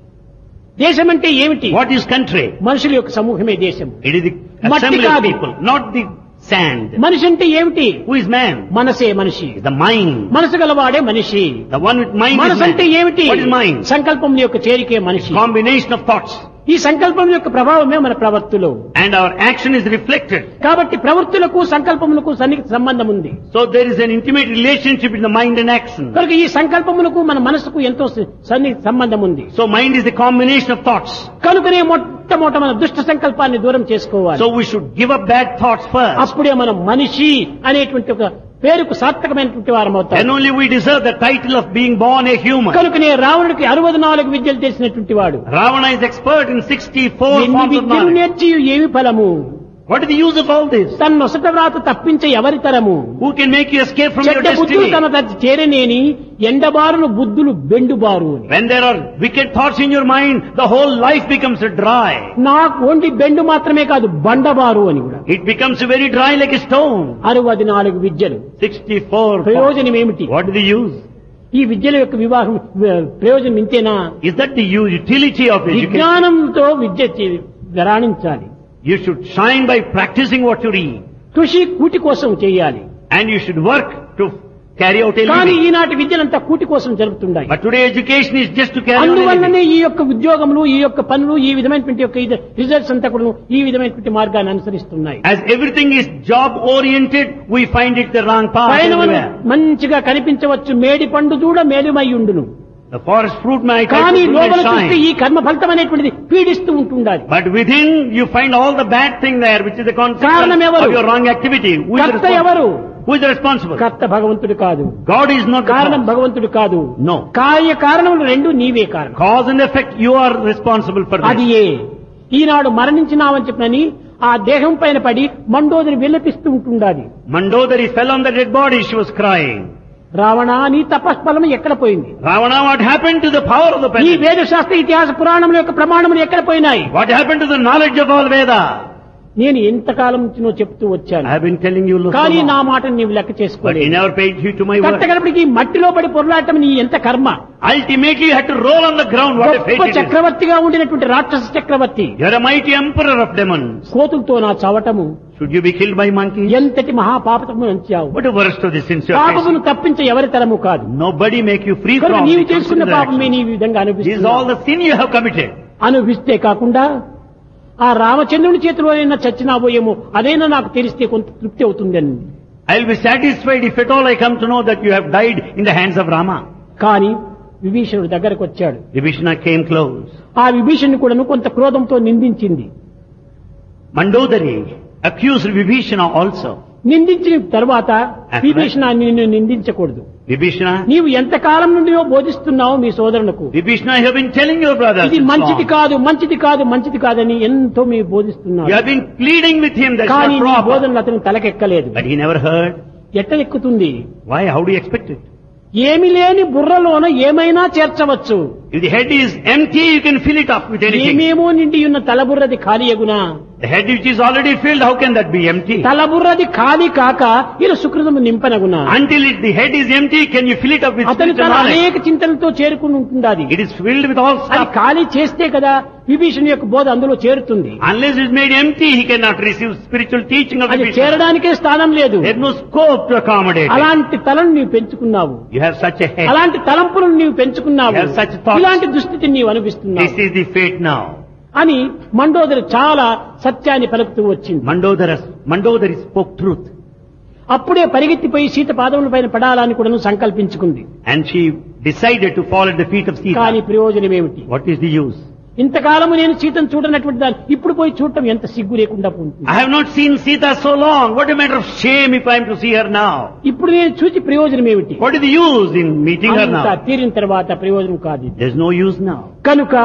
దేశం అంటే ఏమిటి What is country? మనుషుల యొక్క సమూహమే దేశం It is the మట్టి assembly of కాదు. people, not the sand. మనిషి అంటే ఏమిటి Who is man? మనసే మనిషి The mind. మనసు గలవాడే మనిషి The one with mind is మనసు అంటే man. ఏమిటి What is mind? సంకల్పం యొక్క చేరికే మనిషి Combination of thoughts. ఈ సంకల్పం యొక్క ప్రభావమే మన ప్రవర్తులు And our action is reflected. కాబట్టి ప్రవృత్తులకు సంకల్పములకు సన్నిహిత సంబంధం ఉంది So there is an intimate relationship in the mind and action. కనుక ఈ సంకల్పములకు మన మనసుకు ఎంతో స- సన్నిహిత సంబంధం ఉంది So mind is a combination of thoughts. కనుకనే మొట్టమొదట మన దుష్ట సంకల్పాన్ని దూరం చేసుకోవాలి So we should give up bad thoughts first. అప్పుడే మనం మనిషి అనేటువంటి ఒక పేరుకు సార్థకమైనటువంటి వారం Then అవుతాం only we deserve the title of being born a human. కనుకనే రావణుడికి అరవై నాలుగు విద్యలు తెలిసినటువంటి వాడు Ravana is expert in 64 ఎన్ని forms of విద్యలు knowledge. నేర్చి ఏమి ఫలము What is the use of all this? తన నొసట వ్రాత తప్పించే ఎవరి తరము Who can make you escape from your చెడ్డ బుద్ధులు destiny? తన తచ్చి చేరనేని ఎండబారులు బుద్ధులు బెండుబారు అని When there are wicked thoughts in your mind, the whole life becomes dry. నాకు ఓన్లీ బెండు మాత్రమే కాదు బండబారు అని కూడా It becomes very dry like a stone. అరవై నాలుగు విద్యలు 64 forms. ప్రయోజనం ఏమిటి What is the use? ఈ విద్యల యొక్క వివాహం వ- ప్రయోజనం ఇంతేనా Is that the u- utility of education? విజ్ఞానంతో విద్య చే- రాణించాలి You should shine by practicing what you read. కృషి కూటి కోసం చేయాలి And you should work to carry out a కానీ living. ఈనాటి విద్యలంతా కూటి కోసం జరుగుతున్నాయి But today education is just to carry out a అందువల్లనే living. ఈ యొక్క ఉద్యోగములు ఈ యొక్క పనులు ఈ విధమైనటువంటి యొక్క ఇది రిజల్ట్స్ అంతా కూడా ఈ విధమైనటువంటి మార్గాన్ని అనుసరిస్తున్నాయి As everything is job oriented, we find it the wrong path పైన మనం everywhere. మంచిగా కనిపించవచ్చు మేడి పండు చూడ మేలుమై ఉండును The forest fruit may try కానీ to లోపల and చూస్తే shine. ఈ కర్మ ఫలితం అనేటువంటిది పీడిస్తూ ఉంటుండాలి But within you find all the bad thing there, which is the consequence కారణం ఎవరు? of your wrong activity. Who is, the కర్త ఎవరు? responsible? Who is the responsible? కర్త భగవంతుడు కాదు God is not the కారణం cause. భగవంతుడు కాదు No. కార్య కారణములు రెండు నీవే కారణం Cause and effect, you are responsible for అది this. ఏ ఈనాడు మరణించినావని చెప్పినని ఆ దేహం పైన పడి మండోదరి విలపిస్తూ ఉంటుండాలి Mandodari fell on the dead body, she was crying. Ravana నీ తపస్ఫలం ఎక్కడ పోయింది Ravana, what happened to the power of the ఈ pen? వేద శాస్త్ర ఇతిహాస పురాణముల యొక్క ప్రమాణములు ఎక్కడ పోయినాయి What happened to the knowledge of all Veda? నేను ఎంతకాలం నుంచినో చెప్తూ వచ్చాను I have been telling you so కానీ నా long, మాటను నీవు లెక్క but you చేసుకోలేదు never paid heed to my word. కట్టగడపడికి మట్టిలో పడి పొరలాటం నీ ఎంత కర్మ Ultimately, you had to roll on the ground. What a fate గొప్ప it is. చక్రవర్తిగా ఉండినటువంటి రాక్షస చక్రవర్తి You're a mighty emperor of demons. కోతులతో నా చవటము Should you be killed by monkeys? ఎంతటి మహాపాపము అంచావు What a worst of the sins you are పాపమును facing. తప్పించే ఎవరి తరము కాదు Nobody make you free కనుక from నీవు it. Comes చేసుకున్న to the పాపమే action. నీ విధంగా This is అనిపిస్తుంది all the sin you have committed. అనుభవిస్తే కాకుండా ఆ రామచంద్రుని చేతిలో అయినా చచ్చినాబోయేమో అదైనా నాకు తెలిస్తే కొంత తృప్తి అవుతుందని I'll be satisfied if at all I come to know that you have died in the hands of Rama. కానీ విభీషణుడు దగ్గరకు వచ్చాడు Vibhishana came close. ఆ విభీషణుని కూడాను కొంత క్రోధంతో నిందించింది Mandodari accused Vibhishana also. నిందించిన తర్వాత విభీషణ నిన్ను నిందించకూడదు Vibhishana, నీవు ఎంతకాలం నుండి బోధిస్తున్నావు మీ సోదరులకు Vibhishana, I have been telling your brothers. ఇది it's మంచిది wrong. కాదు మంచిది కాదు మంచిది కాదని ఎంతో మీరు You బోధిస్తున్నారు have been pleading with him that's కానీ not నీ proper. బోధనలు అతను తలకెక్కలేదు But he never heard. ఎట్ట ఎక్కుతుంది Why? How do you expect it? ఏమి లేని బుర్రలోన ఏమైనా చేర్చవచ్చు If the head is empty, you can fill it up with anything. ఏమేమో నిండి ఉన్న తలబుర్రది ఖాళీ ఎగునా The head which is already filled, how can that be empty? తలబుర్రది ఖాళీ కాక ఇలా సుకృతము నింపనగునా Until it, the head is empty, can you fill it up with అతను spiritual తన knowledge? అనేక చింతనలతో చేరుకుని ఉంటుండాది It is filled with all అది stuff. ఖాళీ చేస్తే కదా విభీషణ్ యొక్క బోధ అందులో చేరుతుంది Unless it is made empty, he cannot receive spiritual teaching of the అది Vishnu. చేరడానికే స్థానం లేదు There is no scope to accommodate it. అలాంటి తలను నీవు పెంచుకున్నావు You have such a head. అలాంటి తలంపులను నీవు పెంచుకున్నావు You have such thoughts. ఇలాంటి దుస్థితిని నీవు అనిపిస్తున్నావు This is the fate now. అని మండోదరి చాలా సత్యాన్ని పలుకుతూ వచ్చింది Mandodara, Mandodari spoke truth. అప్పుడే పరిగెత్తిపోయి సీత పాదముల పైన పడాలని కూడా సంకల్పించుకుంది And she decided to fall at the feet of కానీ Sita. ప్రయోజనం ఏమిటి What is the use? ఇంతకాలము నేను సీతను చూడనటువంటి దాన్ని ఇప్పుడు పోయి చూడటం ఎంత సిగ్గు లేకుండా ఉంటుంది I have not seen Sita so long. What a matter of shame if I am to see her now. ఇప్పుడు నేను చూసి ప్రయోజనం ఏమిటి What is the use in meeting her అంతా now? తీరిన తర్వాత ప్రయోజనం కాదు ఇది. There is no use now. కనుక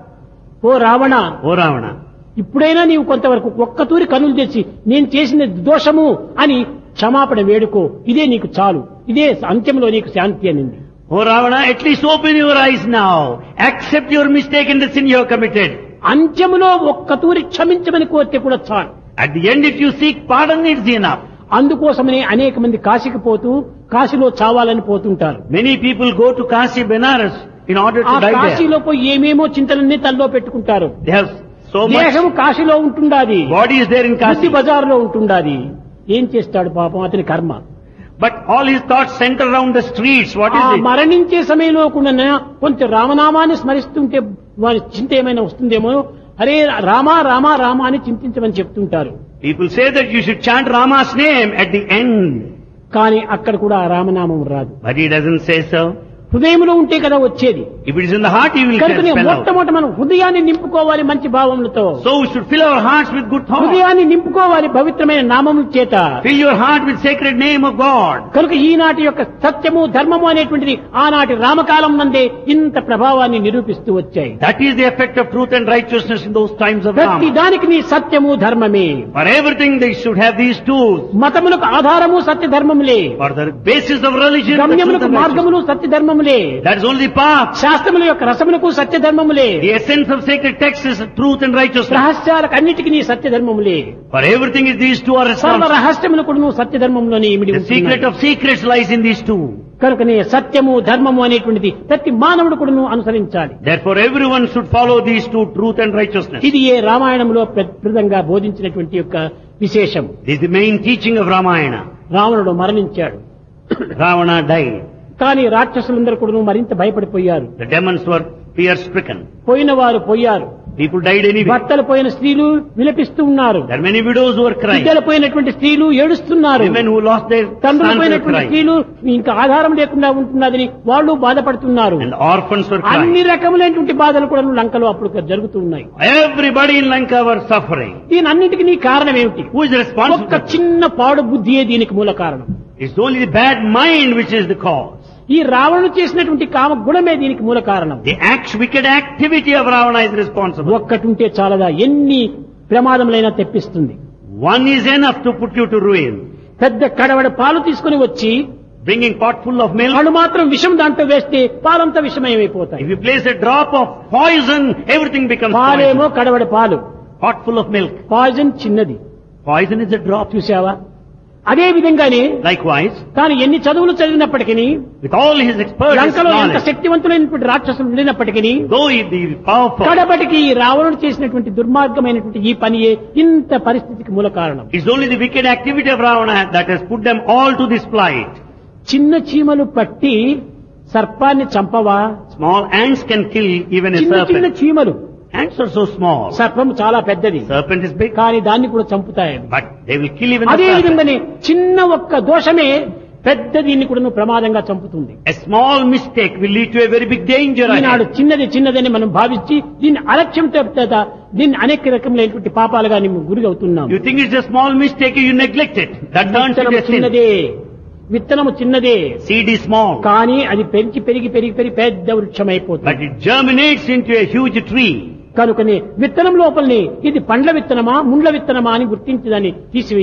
ఓ రావణ O Ravana, ఇప్పుడైనా నీవు కొంతవరకు ఒక్కతూరి కనులు తెచ్చి నేను చేసిన దోషము అని క్షమాపణ వేడుకో ఇదే నీకు చాలు ఇదే అంత్యంలో నీకు శాంతి అనింది O Ravana, at least open your eyes now. Accept your mistake and the sin you have committed. అంత్యములో ఒక్కతూరి క్షమించమని కోరితే కూడా చాలు At the end, if you seek pardon, it's enough. అందుకోసమనే అనేక మంది కాశీకి పోతూ కాశీలో చావాలని పోతుంటారు Many people go to Kashi, Benares in order ఆ to die there. కాశీలో పోయి ఏమేమో చింతలన్నీ తల్లో పెట్టుకుంటారు They have so much. దేహం కాశీలో ఉంటుండాది Body is there in బుద్ధి Kashi. బజారులో ఉంటుండాది ఏం చేస్తాడు పాపం అతని కర్మ But all his thoughts center around the streets. What ఆ is it? మరణించే సమయంలో కూడా కొంచెం రామనామాన్ని స్మరిస్తుంటే వారి చింత ఏమైనా వస్తుందేమో అరే రామా రామా రామా అని చింతించమని చెప్తుంటారు People say that you should chant Rama's name at the end. కానీ అక్కడ కూడా ఆ రామనామం రాదు But he doesn't say so. హృదయంలో ఉంటే కదా వచ్చేది If it is in the heart, he will కనుక నేను spell out. మొట్టమొదట మనం హృదయాన్ని నింపుకోవాలి మంచి భావములతో So we should fill our hearts with good thoughts. హృదయాన్ని నింపుకోవాలి పవిత్రమైన నామముల చేత Fill your heart with sacred name of God. కనుక ఈనాటి యొక్క సత్యము ధర్మము అనేటువంటిది ఆనాటి రామకాలం నందే ఇంత ప్రభావాన్ని నిరూపిస్తూ వచ్చాయి That is the effect of truth and righteousness in those times of ప్రతి Rama. దానికి నీ సత్యము ధర్మమే For everything they should have these tools. మతములకు ఆధారము సత్య ధర్మములే For the basis of religion, the truth గమ్యములకు and righteousness. మార్గములు సత్య ధర్మములే That is only path. శాస్త్రముల యొక్క రసములకు సత్య ధర్మములే The essence of sacred text is truth and righteousness. రహస్యాలకు అన్నిటికీ నీ సత్య ధర్మములే For everything is these two are సర్వ responsible. రహస్యములకు నువ్వు సత్య ధర్మంలోనే ఇమిడి The secret ఉంటున్నాయి. of secrets lies in these two. కనుకనే సత్యము ధర్మము అనేటువంటిది ప్రతి మానవుడు కూడా నువ్వు అనుసరించాలి Therefore everyone should follow these two, truth and righteousness. ఇది ఏ రామాయణంలో ప్రదంగా బోధించినటువంటి యొక్క విశేషం This is the main teaching of Ramayana. రావణుడు మరణించాడు Ravana died. కానీ రాక్షసులందరూ కూడా మరింత భయపడిపోయారు The demons were fear stricken. పోయిన వారు పోయారు People died anyway. భర్తలు పోయిన స్త్రీలు విలపిస్తూ ఉన్నారు There are many widows who are crying. బిడ్డలు పోయినటువంటి స్త్రీలు ఏడుస్తున్నారు Women who lost their తండ్రులు sons were పోయినటువంటి crying. స్త్రీలు ఇంకా ఆధారం లేకుండా ఉంటున్నదని వాళ్ళు బాధపడుతున్నారు And orphans were అన్ని crying. రకములైనటువంటి బాధలు కూడా లంకలో అప్పుడు జరుగుతూ ఉన్నాయి Everybody in Lanka were suffering. దీని అన్నిటికీ నీ కారణం ఏమిటి Who is responsible? ఒక్క చిన్న పాడు బుద్ధియే దీనికి మూల కారణం It's only the bad mind which is the cause. ఈ రావణుడు చేసినటువంటి కామ గుణమే దీనికి మూల కారణం The act, wicked activity of Ravana is responsible. ఒక్కటుంటే చాలదా ఎన్ని ప్రమాదములైనా తెప్పిస్తుంది One is enough to put you to ruin. పెద్ద కడవడ పాలు తీసుకుని వచ్చి Bringing pot full of milk. వాళ్ళు మాత్రం విషం దాంట్లో వేస్తే పాలంతా విషమయమైపోతాయి If you place a drop of poison, everything becomes పాలేమో poison. కడవడ పాలు Pot full of milk. Poison చిన్నది Poison is a drop. చూసావా అదే విధంగానే Likewise, తాను ఎన్ని చదువులు చదివినప్పటికీ with all his expert లంకలో ఎంత knowledge, శక్తివంతులైనటువంటి రాక్షసులు ఉండినప్పటికీ though he be powerful, కడబటికి ఈ రావణుడు చేసినటువంటి దుర్మార్గమైనటువంటి ఈ పనియే ఇంత పరిస్థితికి మూల కారణం it's only the wicked activity of Ravana that has put them all to this plight. చిన్న చీమలు పట్టి సర్పాన్ని చంపవా Small ants can kill even a చిన్న చిన్న serpent. చీమలు Ants are so small. సర్పం చాలా పెద్దది Serpent is big, కానీ దాన్ని కూడా చంపుతాయి అవి. but they will kill even అదే the serpent. విధంగానే చిన్న ఒక్క దోషమే పెద్ద దీన్ని కూడా ప్రమాదంగా చంపుతుంది A small mistake will lead to a very big danger Eenadu ahead. చిన్నది చిన్నదని మనం భావించి దీన్ని అలక్ష్యంతో చేత దీన్ని అనేక రకములైనటువంటి పాపాలుగా మేము గురి అవుతున్నాం You think it's a small mistake, you neglect it. That turns into విత్తనము a sin. చిన్నదే విత్తనము చిన్నదే Seed is small, కానీ అది పెంచి పెరిగి పెరిగి పెరిగి పెద్ద వృక్షం అయిపోతుంది but it germinates into a huge tree. కనుకనే విత్తనం లోపలిని ఇది పండ్ల విత్తనమా ముండ్ల విత్తనమా అని గుర్తించి దాన్ని తీసివేయాలి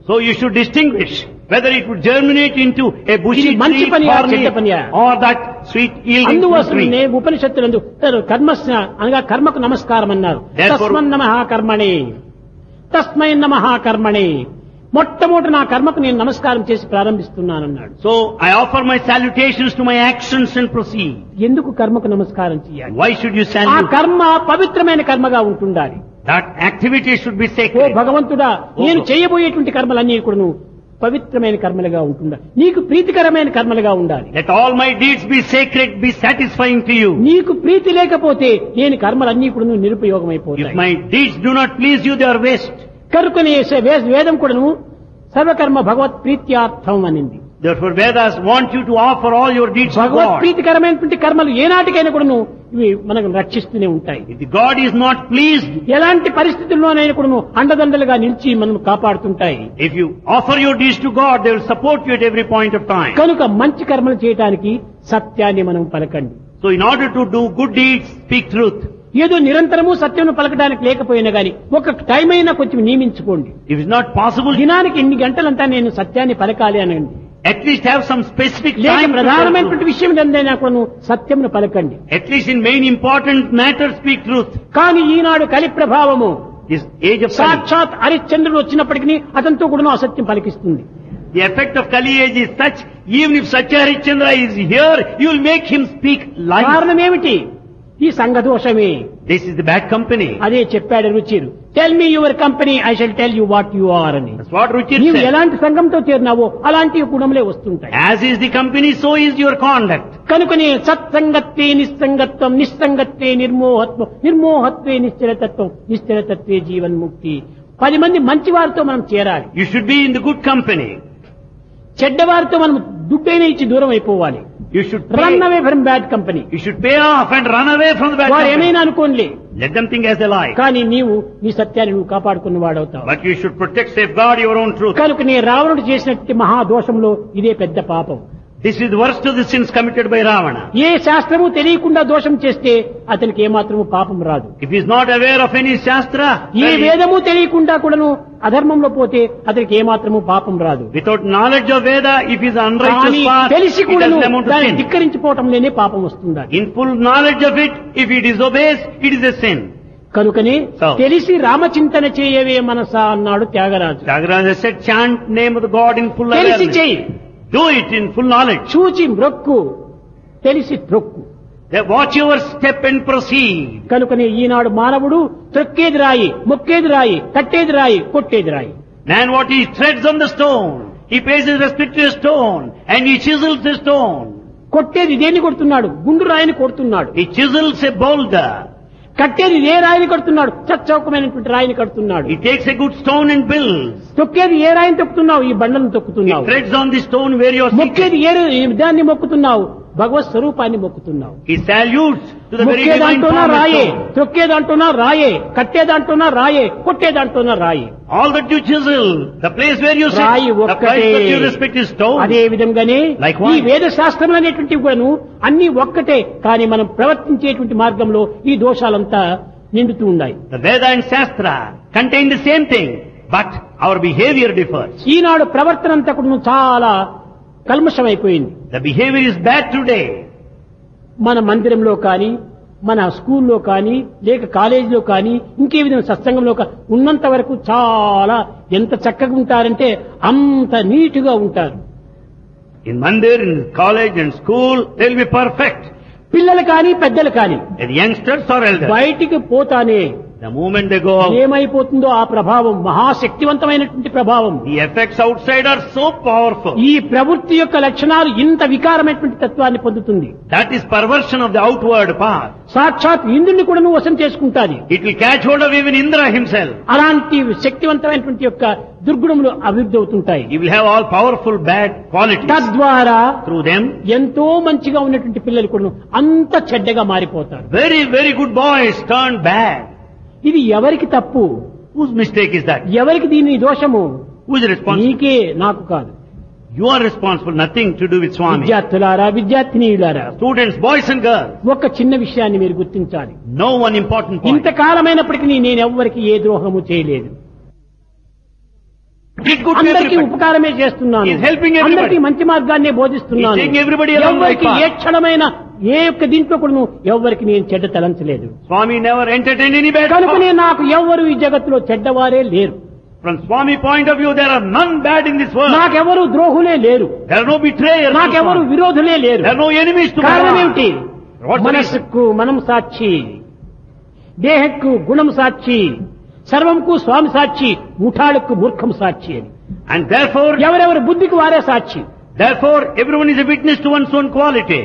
So you should distinguish whether it would germinate into a bushy ఇది మంచి tree పనియా, thorny, చెడ్డ పనియా? or that sweet yielding fruit అందువలసనే tree. ఉపనిషత్తులందు కర్మ అనగా కర్మకు నమస్కారం అన్నారు Therefore- తస్మన్ నమ కర్మణి తస్మై నమ కర్మణి మొట్టమొదటి నా కర్మకు నేను నమస్కారం చేసి ప్రారంభిస్తున్నానన్నాడు So I offer my salutations to my actions and proceed. ఎందుకు కర్మకు నమస్కారం చేయాలి Why should you ఆ salute? కర్మ పవిత్రమైన కర్మగా ఉంటుండాలి That activity should be oh sacred. భగవంతుడా నేను చేయబోయేటువంటి కర్మలన్నీ కూడాను పవిత్రమైన కర్మలుగా ఉంటుండాలి నీకు ప్రీతికరమైన కర్మలుగా ఉండాలి Let all my deeds be sacred, be satisfying to you. నీకు ప్రీతి లేకపోతే నేను కర్మలన్నీ కూడా If నిరుపయోగమైపోతాయి my deeds do not please you, they are waste. కనుకనే సే- వే- వేదం కూడాను సర్వకర్మ భగవత్ ప్రీత్యార్థం అనింది Therefore Vedas want you to offer all your deeds to Bhagwat God. ప్రీతికరమైనటువంటి కర్మలు ఏనాటికైనా కూడాను ఇవి మనకు రక్షిస్తూనే ఉంటాయి If the God is not pleased, ఎలాంటి పరిస్థితుల్లోనైనా కూడాను అండదండలుగా నిలిచి మనం కాపాడుతుంటాయి if you offer your deeds to God, they will support you at every point of time. కనుక మంచి కర్మలు చేయటానికి సత్యాన్ని మనం పలకండి So in order to do good deeds, speak truth. ఏదో నిరంతరము సత్యం పలకడానికి లేకపోయినా గాని ఒక టైం అయినా కొంచెం నియమించుకోండి If it's not possible, దినానికి ఇన్ని గంటలంతా నేను సత్యాన్ని పలకాలి అనండి at least have some specific లేక time. to tell ప్రధానమైనటువంటి truth. విషయం ఏందైనా కూడా సత్యమును పలకండి At least in main important matters, speak truth. కానీ ఈనాడు కలి ప్రభావము This age of Kali, సాక్షాత్ హరిశ్చంద్రుడు వచ్చినప్పటికీ అతనితో కూడా అసత్యం పలికిస్తుంది the effect of Kali age is such, even if Satya Harishchandra is here, you will make him speak lies. కారణం ఏమిటి ఈ సంఘదోషమే This is the bad company. అదే చెప్పాడు రుచిరు tell me your company I shall tell you what you are అని That's what Ruchir నీవు said. ఎలాంటి సంఘంతో చేరినావో అలాంటి గుణములే వస్తుంటాయి As is the company, so is your conduct. కనుకనే సత్సంగత్వే నిస్సంగత్వం నిస్సంగత్వే నిర్మోహత్వం నిర్మోహత్వే నిశ్చలతత్వం నిశ్చలతత్వే జీవన్ముక్తి పది మంది మంచి వారితో మనం చేరాలి You should be in the good company. చెడ్డవారితో మనం దుడ్డైన ఇచ్చి దూరం అయిపోవాలి You should run pay, away from bad company you should pay off and run away from the bad వారు company. ఏమైనా అనుకోండి Let them think as they like. కానీ నీవు నీ సత్యాన్ని నువ్వు కాపాడుకున్న వాడవుతావు But you should protect, safeguard your own truth. కనుక నీ రావణుడు చేసినట్టు మహాదోషంలో ఇదే పెద్ద పాపం This is the worst of the sins committed by Ravana. ఏ శాస్త్రము తెలియకుండా దోషం చేస్తే అతనికి ఏమాత్రము పాపం రాదు If he is not aware of any Shastra, A then he- వేదము తెలియకుండా కూడాను అధర్మంలో పోతే అతనికి ఏమాత్రము పాపం రాదు without knowledge of Veda, if he is unrighteous కానీ path, తెలిసి it కూడాను doesn't amount to దాన్ని sin. ధిక్కరించిపోవటంలోనే పాపం వస్తుంది In full knowledge of it, if he disobeys, it is a sin. కనుకనే So. తెలిసి రామచింతన చేయవే మనసా అన్నాడు Tyagaraju Tyagaraja said, chant name of the God in full తెలిసి awareness. చెయ్యి Do it in full knowledge. చూచి మ్రొక్కు తెలిసి త్రొక్కు Then watch your step and proceed. కనుకనే ఈనాడు మానవుడు త్రొక్కేది రాయి మొక్కేది రాయి కట్టేది రాయి కొట్టేది రాయి Man, what he treads on the stone, he pays his respect to a stone, and he chisels the stone. కొట్టేది దేన్ని కొడుతున్నాడు గుండు రాయిని కొడుతున్నాడు He chisels a boulder. కట్టేది ఏ రాయిని కడుతున్నాడు చచ్చౌకమైనటువంటి రాయిని కడుతున్నాడు He takes a good stone and builds. తొక్కేది ఏ రాయిని తొక్కుతున్నావు ఈ బండలను He తొక్కుతున్నావు treads on the stone where you are seated. మొక్కేది ఏ ఏ దాన్ని మొక్కుతున్నావు భగవత్ స్వరూపాన్ని మొక్కుతున్నావు He salutes to the very divine మొక్కేదంటూనా form of రాయే stone. తొక్కేదంటూనా రాయే కట్టేదంటూనా రాయే కొట్టేదంటూనా రాయే All that you chisel, the place where you sit, రాయి the ఒక్కటే place that you respect is stone. అదే విధంగానే Likewise. ఈ వేద శాస్త్రములు అనేటువంటివి కూడాను అన్ని ఒక్కటే కానీ మనం ప్రవర్తించేటువంటి మార్గంలో ఈ దోషాలంతా నిండుతూ ఉన్నాయి The Veda and Shastra contain the same thing, but our behavior differs. ఈనాడు ప్రవర్తన అంతా కూడా చాలా కల్మషమైపోయింది The behavior is bad today. మన మందిరంలో కానీ మన స్కూల్లో కానీ లేక కాలేజీలో కానీ ఇంకే విధంగా సత్సంగంలో కా- ఉన్నంత వరకు చాలా ఎంత చక్కగా ఉంటారంటే అంత నీటుగా ఉంటారు In Mandir, in college and school, they'll be perfect. పిల్లలు కానీ పెద్దలు కానీ The youngsters or elders, బయటికి పోతానే the moment they go out, ఏమైపోతుందో ఆ ప్రభావం మహాశక్తివంతమైనటువంటి ప్రభావం the effects outside are so powerful. ఈ ప్రవృత్తి యొక్క లక్షణాలు ఇంత వికారమైనటువంటి తత్వాన్ని పొందుతుంది That is perversion of the outward path. సాక్షాత్ ఇంద్రుని కూడా నువ్వు వశం చేసుకుంటాది It will catch hold of even Indra himself. అలాంటి శక్తివంతమైనటువంటి యొక్క దుర్గుణములు అభివృద్ధి అవుతుంటాయి He will have all powerful bad qualities. తద్వారా Through them, ఎంతో మంచిగా ఉన్నటువంటి పిల్లలు కూడా అంత చెడ్డగా మారిపోతారు very, very good boys turn bad. ఇది ఎవరికి తప్పు Whose mistake is that? ఎవరికి దీని దోషము Who is responsible? నీకే నాకు కాదు You are responsible, nothing to do with Swami. విద్యార్థులారా విద్యార్థినీయులారా Students, boys and girls, ఒక చిన్న విషయాన్ని మీరు గుర్తించాలి know one important point. ఇంతకాలమైనప్పటికీ నేను ఎవ్వరికి ఏ ద్రోహము చేయలేదు Did good to అందరికీ everybody. ఉపకారమే చేస్తున్నాను He is helping everybody. అందరికీ మంచి మార్గాన్ని బోధిస్తున్నాను He is taking everybody along ఎవరికి right path. ఏ క్షణమైన ఏ యొక్క దీంట్లో కూడా ఎవరికి నేను చెడ్డ తలంచలేదు Swami never entertained any bad కనుకనే thoughts. నాకు ఎవ్వరు ఈ జగత్తులో చెడ్డవారే లేరు From Swami point of view, there are none bad in this world. నాకెవరు ద్రోహులే లేరు There are no betrayers. to నాకెవరు Swami. విరోధులే లేరు There are no enemies to కారణం Bhagavan. ఏమిటి What's the reason? మనస్సుకు మనం సాక్షి దేహక్కు గుణం సాక్షి సర్వంకు స్వామి సాక్షి ముఠాలకు మూర్ఖం సాక్షి అని And therefore, ఎవరెవరి బుద్ధికి వారే సాక్షి therefore, everyone is a witness to one's own quality.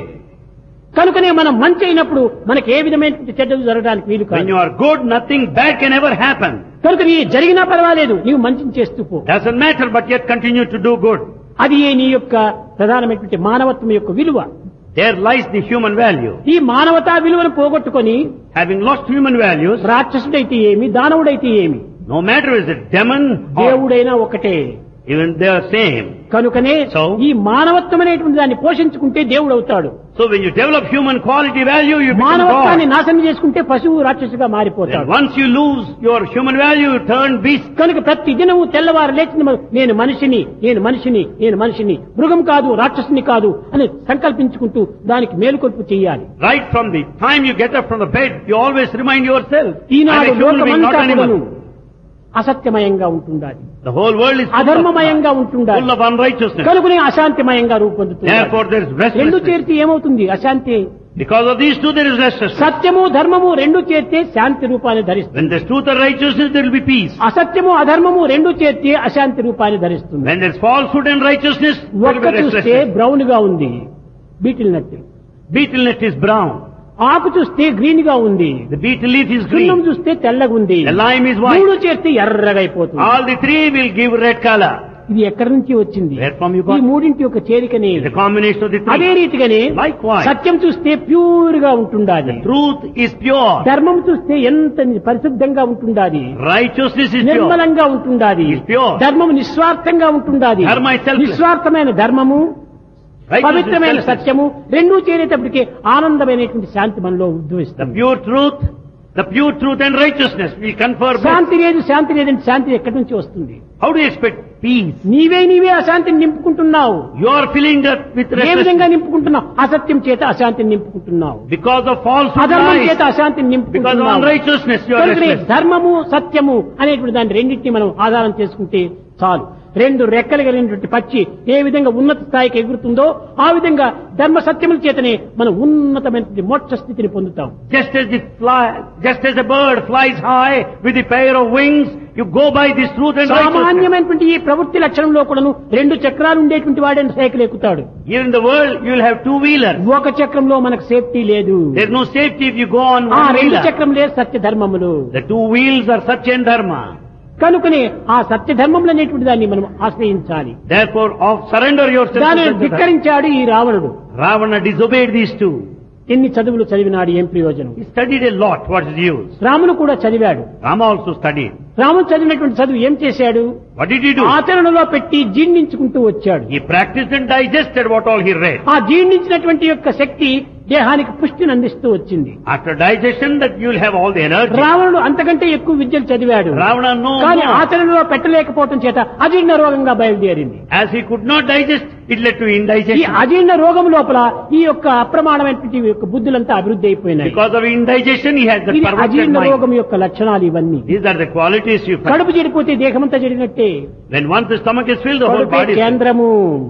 కనుకనే మనం మంచి అయినప్పుడు మనకి ఏ విధమైన చెడ్డలు జరగడానికి వీలు When కాదు you are good, nothing bad can ever happen. కనుక నీ జరిగినా పర్వాలేదు నీవు మంచిని చేస్తూ పో Doesn't matter, but yet continue to do good. అది నీ యొక్క ప్రధానమైనటువంటి మానవత్వం యొక్క విలువ There lies the human value. ఈ మానవతా విలువను పోగొట్టుకొని Having lost human values, రాక్షసుడైతే ఏమి దానవుడైతే ఏమి no matter is it demon or దేవుడైనా ఒకటే even they are same. కనుకనే So? ఈ మానవత్వం అనేటువంటి దాన్ని పోషించుకుంటే దేవుడు అవుతాడు So when you develop human quality value, you become మానవత్వాన్ని God. నాశనం చేసుకుంటే పశువు రాక్షసుగా Then మారిపోతాడు once you lose your human value, you turn beast. కనుక ప్రతి దినము తెల్లవారు లేచిన మొదలు నేను మనిషిని నేను మనిషిని నేను మనిషిని మృగం కాదు రాక్షసుని కాదు అని సంకల్పించుకుంటూ దానికి మేలుకొల్పు చేయాలి Right from the time you get up from the bed, you always remind yourself, I'm Eenadu a human being, not లోకమంతా కూడాను animal. అసత్యమయంగా ఉంటుండాలి The whole world is full of, అధర్మమయంగా ఉంటుండాలి full of unrighteousness. కనుకనే అశాంతిమయంగా రూపొందుతుంది Therefore there is రెండు restlessness. చేరితే ఏమవుతుంది అశాంతి Because of these two there is restlessness. సత్యము ధర్మము రెండు చేరితే శాంతి రూపాన్ని ధరిస్తుంది When there's truth and righteousness, there will be peace. అసత్యము అధర్మము రెండు చేరితే అశాంతి రూపాన్ని ధరిస్తుంది When there's falsehood and righteousness, there will ఒక్క be చూస్తే restlessness. బ్రౌన్ గా ఉంది బీటిల్ నట్టి Beetle net is brown. ఆకు చూస్తే గ్రీన్ గా ఉంది The beetle leaf is సున్నం green. చూస్తే తెల్లగా ఉంది The lime is white. మూడు చేస్తే ఎర్రగా అయిపోతుంది All the three will give red color. ఇది ఎక్కడి నుంచి వచ్చింది Where from you ఈ got? మూడింటి యొక్క చేరికనే The combination of the అదే three. రీతిగానే Likewise. సత్యం చూస్తే ప్యూర్ గా ఉంటుండాలి Truth is pure. ధర్మం చూస్తే ఎంత పరిశుద్ధంగా ఉంటుండాలి Righteousness is pure. నిర్మలంగా ఉంటుండాలి Is pure. ధర్మం నిస్వార్థంగా ఉంటుండాలి Dharma is selfless. నిస్వార్థమైన ధర్మము Righteousness is పవిత్రమైన selfless. సత్యము రెండూ చేరేటప్పటికి ఆనందమైనటువంటి శాంతి మనలో The ఉద్భవిస్తుంది pure truth, the pure truth and righteousness will confer bliss. శాంతి లేదు శాంతి లేదంటే శాంతి ఎక్కడి నుంచి వస్తుంది How do you expect peace? నీవే నీవే అశాంతిని నింపుకుంటున్నావు You are filling that with ఏ విధంగా restlessness నింపుకుంటున్నావు అసత్యం చేత అశాంతిని నింపుకుంటున్నావు because of falsehood అధర్మం చేత lies, అశాంతిని because of నింపుకుంటున్నావు unrighteousness you are కనుకనే restless. ధర్మము సత్యము అనేటువంటి దాన్ని రెండింటిని మనం ఆధారం చేసుకుంటే చాలు రెండు రెక్కలు కలిగినటువంటి పక్షి ఏ విధంగా ఉన్నత స్థాయికి ఎగురుతుందో ఆ విధంగా ధర్మ సత్యముల చేతనే మనం ఉన్నతమైనటువంటి మోక్ష స్థితిని పొందుతాం Just as the fly, just as a bird flies high with a pair of wings, you go by this truth and righteousness. సామాన్యమైనటువంటి ఈ ప్రవృత్తి లక్షణంలో కూడాను రెండు చక్రాలు ఉండేటువంటి వాడే సైకిల్ ఎక్కుతాడు Here in the world, you will have two wheelers. ఒక చక్రంలో మనకు సేఫ్టీ లేదు There's no safety if you go on ఆ one రెండు wheeler. చక్రం లేదు సత్య ధర్మములు The two wheels are Satya and Dharma. కనుకనే ఆ సత్య ధర్మములు అనేటువంటి దాన్ని మనం ఆశ్రయించాలి Therefore, of surrender yourself to దానిని Satya Dharma. ధిక్కరించాడు ఈ రావణుడు Ravana disobeyed these two. ఎన్ని చదువులు చదివినాడు ఏం ప్రయోజనం He studied a lot. What's the use? రామును కూడా చదివాడు Rama also studied. రాముడు చదివినటువంటి చదువు ఏం చేశాడు What did he do? ఆచరణలో పెట్టి జీర్ణించుకుంటూ వచ్చాడు He practiced and digested what all he read. ఆ జీర్ణించినటువంటి యొక్క శక్తి దేహానికి పుష్టిని అందిస్తూ వచ్చింది After digestion, that you will have all the energy. రావణుడు అంతకంటే ఎక్కువ విద్యలు చదివాడు Ravana no కానీ more. ఆచరణలో పెట్టలేకపోవటం చేత అజీర్ణ రోగంగా బయలుదేరింది As he could not digest, it led to ఈ indigestion. అజీర్ణ రోగం లోపల ఈ యొక్క అప్రమాణమైనటువంటి ఈ యొక్క బుద్ధులంతా అభివృద్ధి అయిపోయినాయి Because of indigestion, he had the ఇది perverted అజీర్ణ mind. రోగం యొక్క లక్షణాలు ఇవన్నీ These are the qualities you find. కడుపు చెడిపోతే దేహమంతా చెడినట్టే When once the stomach is filled, the whole కడుపే body is filled. కేంద్రము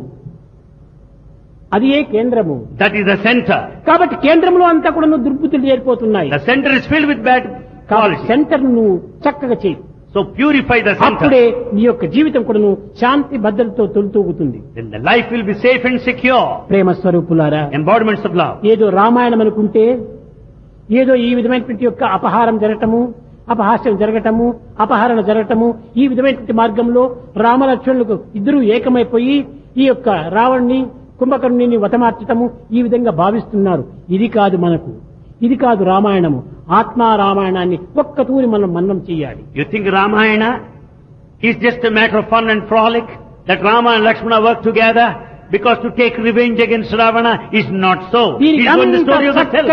అది ఏ కేంద్రము That is the center. కాబట్టి కేంద్రంలో అంతా కూడా దుర్బుద్ధులు చేరిపోతున్నాయి The center is filled with bad కాబట్టి qualities. సెంటర్ నువ్వు చక్కగా చేయి So purify the అప్పుడే center. నీ యొక్క జీవితం కూడా నువ్వు శాంతి భద్రతతో తొలితూగుతుంది Then the life will be safe and secure. ప్రేమ స్వరూపులారా Embodiments of love. ఏదో రామాయణం అనుకుంటే ఏదో ఈ విధమైనటువంటి యొక్క అపహారం జరగటము అపహాస్యం జరగటము అపహరణ జరగటము ఈ విధమైనటువంటి మార్గంలో రామలక్ష్మణులకు ఇద్దరూ ఏకమైపోయి ఈ యొక్క రావణ్ణి కుంభకర్ణుని వతమార్చటము ఈ విధంగా భావిస్తున్నారు ఇది కాదు మనకు ఇది కాదు రామాయణము ఆత్మా రామాయణాన్ని ఒక్క తూరి మనం మన్నం చేయాలి You think Ramayana is just a matter of fun and frolic? That Rama and Lakshmana work together because to take revenge against Ravana is not so. It దీనికి is going the అంత story of the self. చక్కని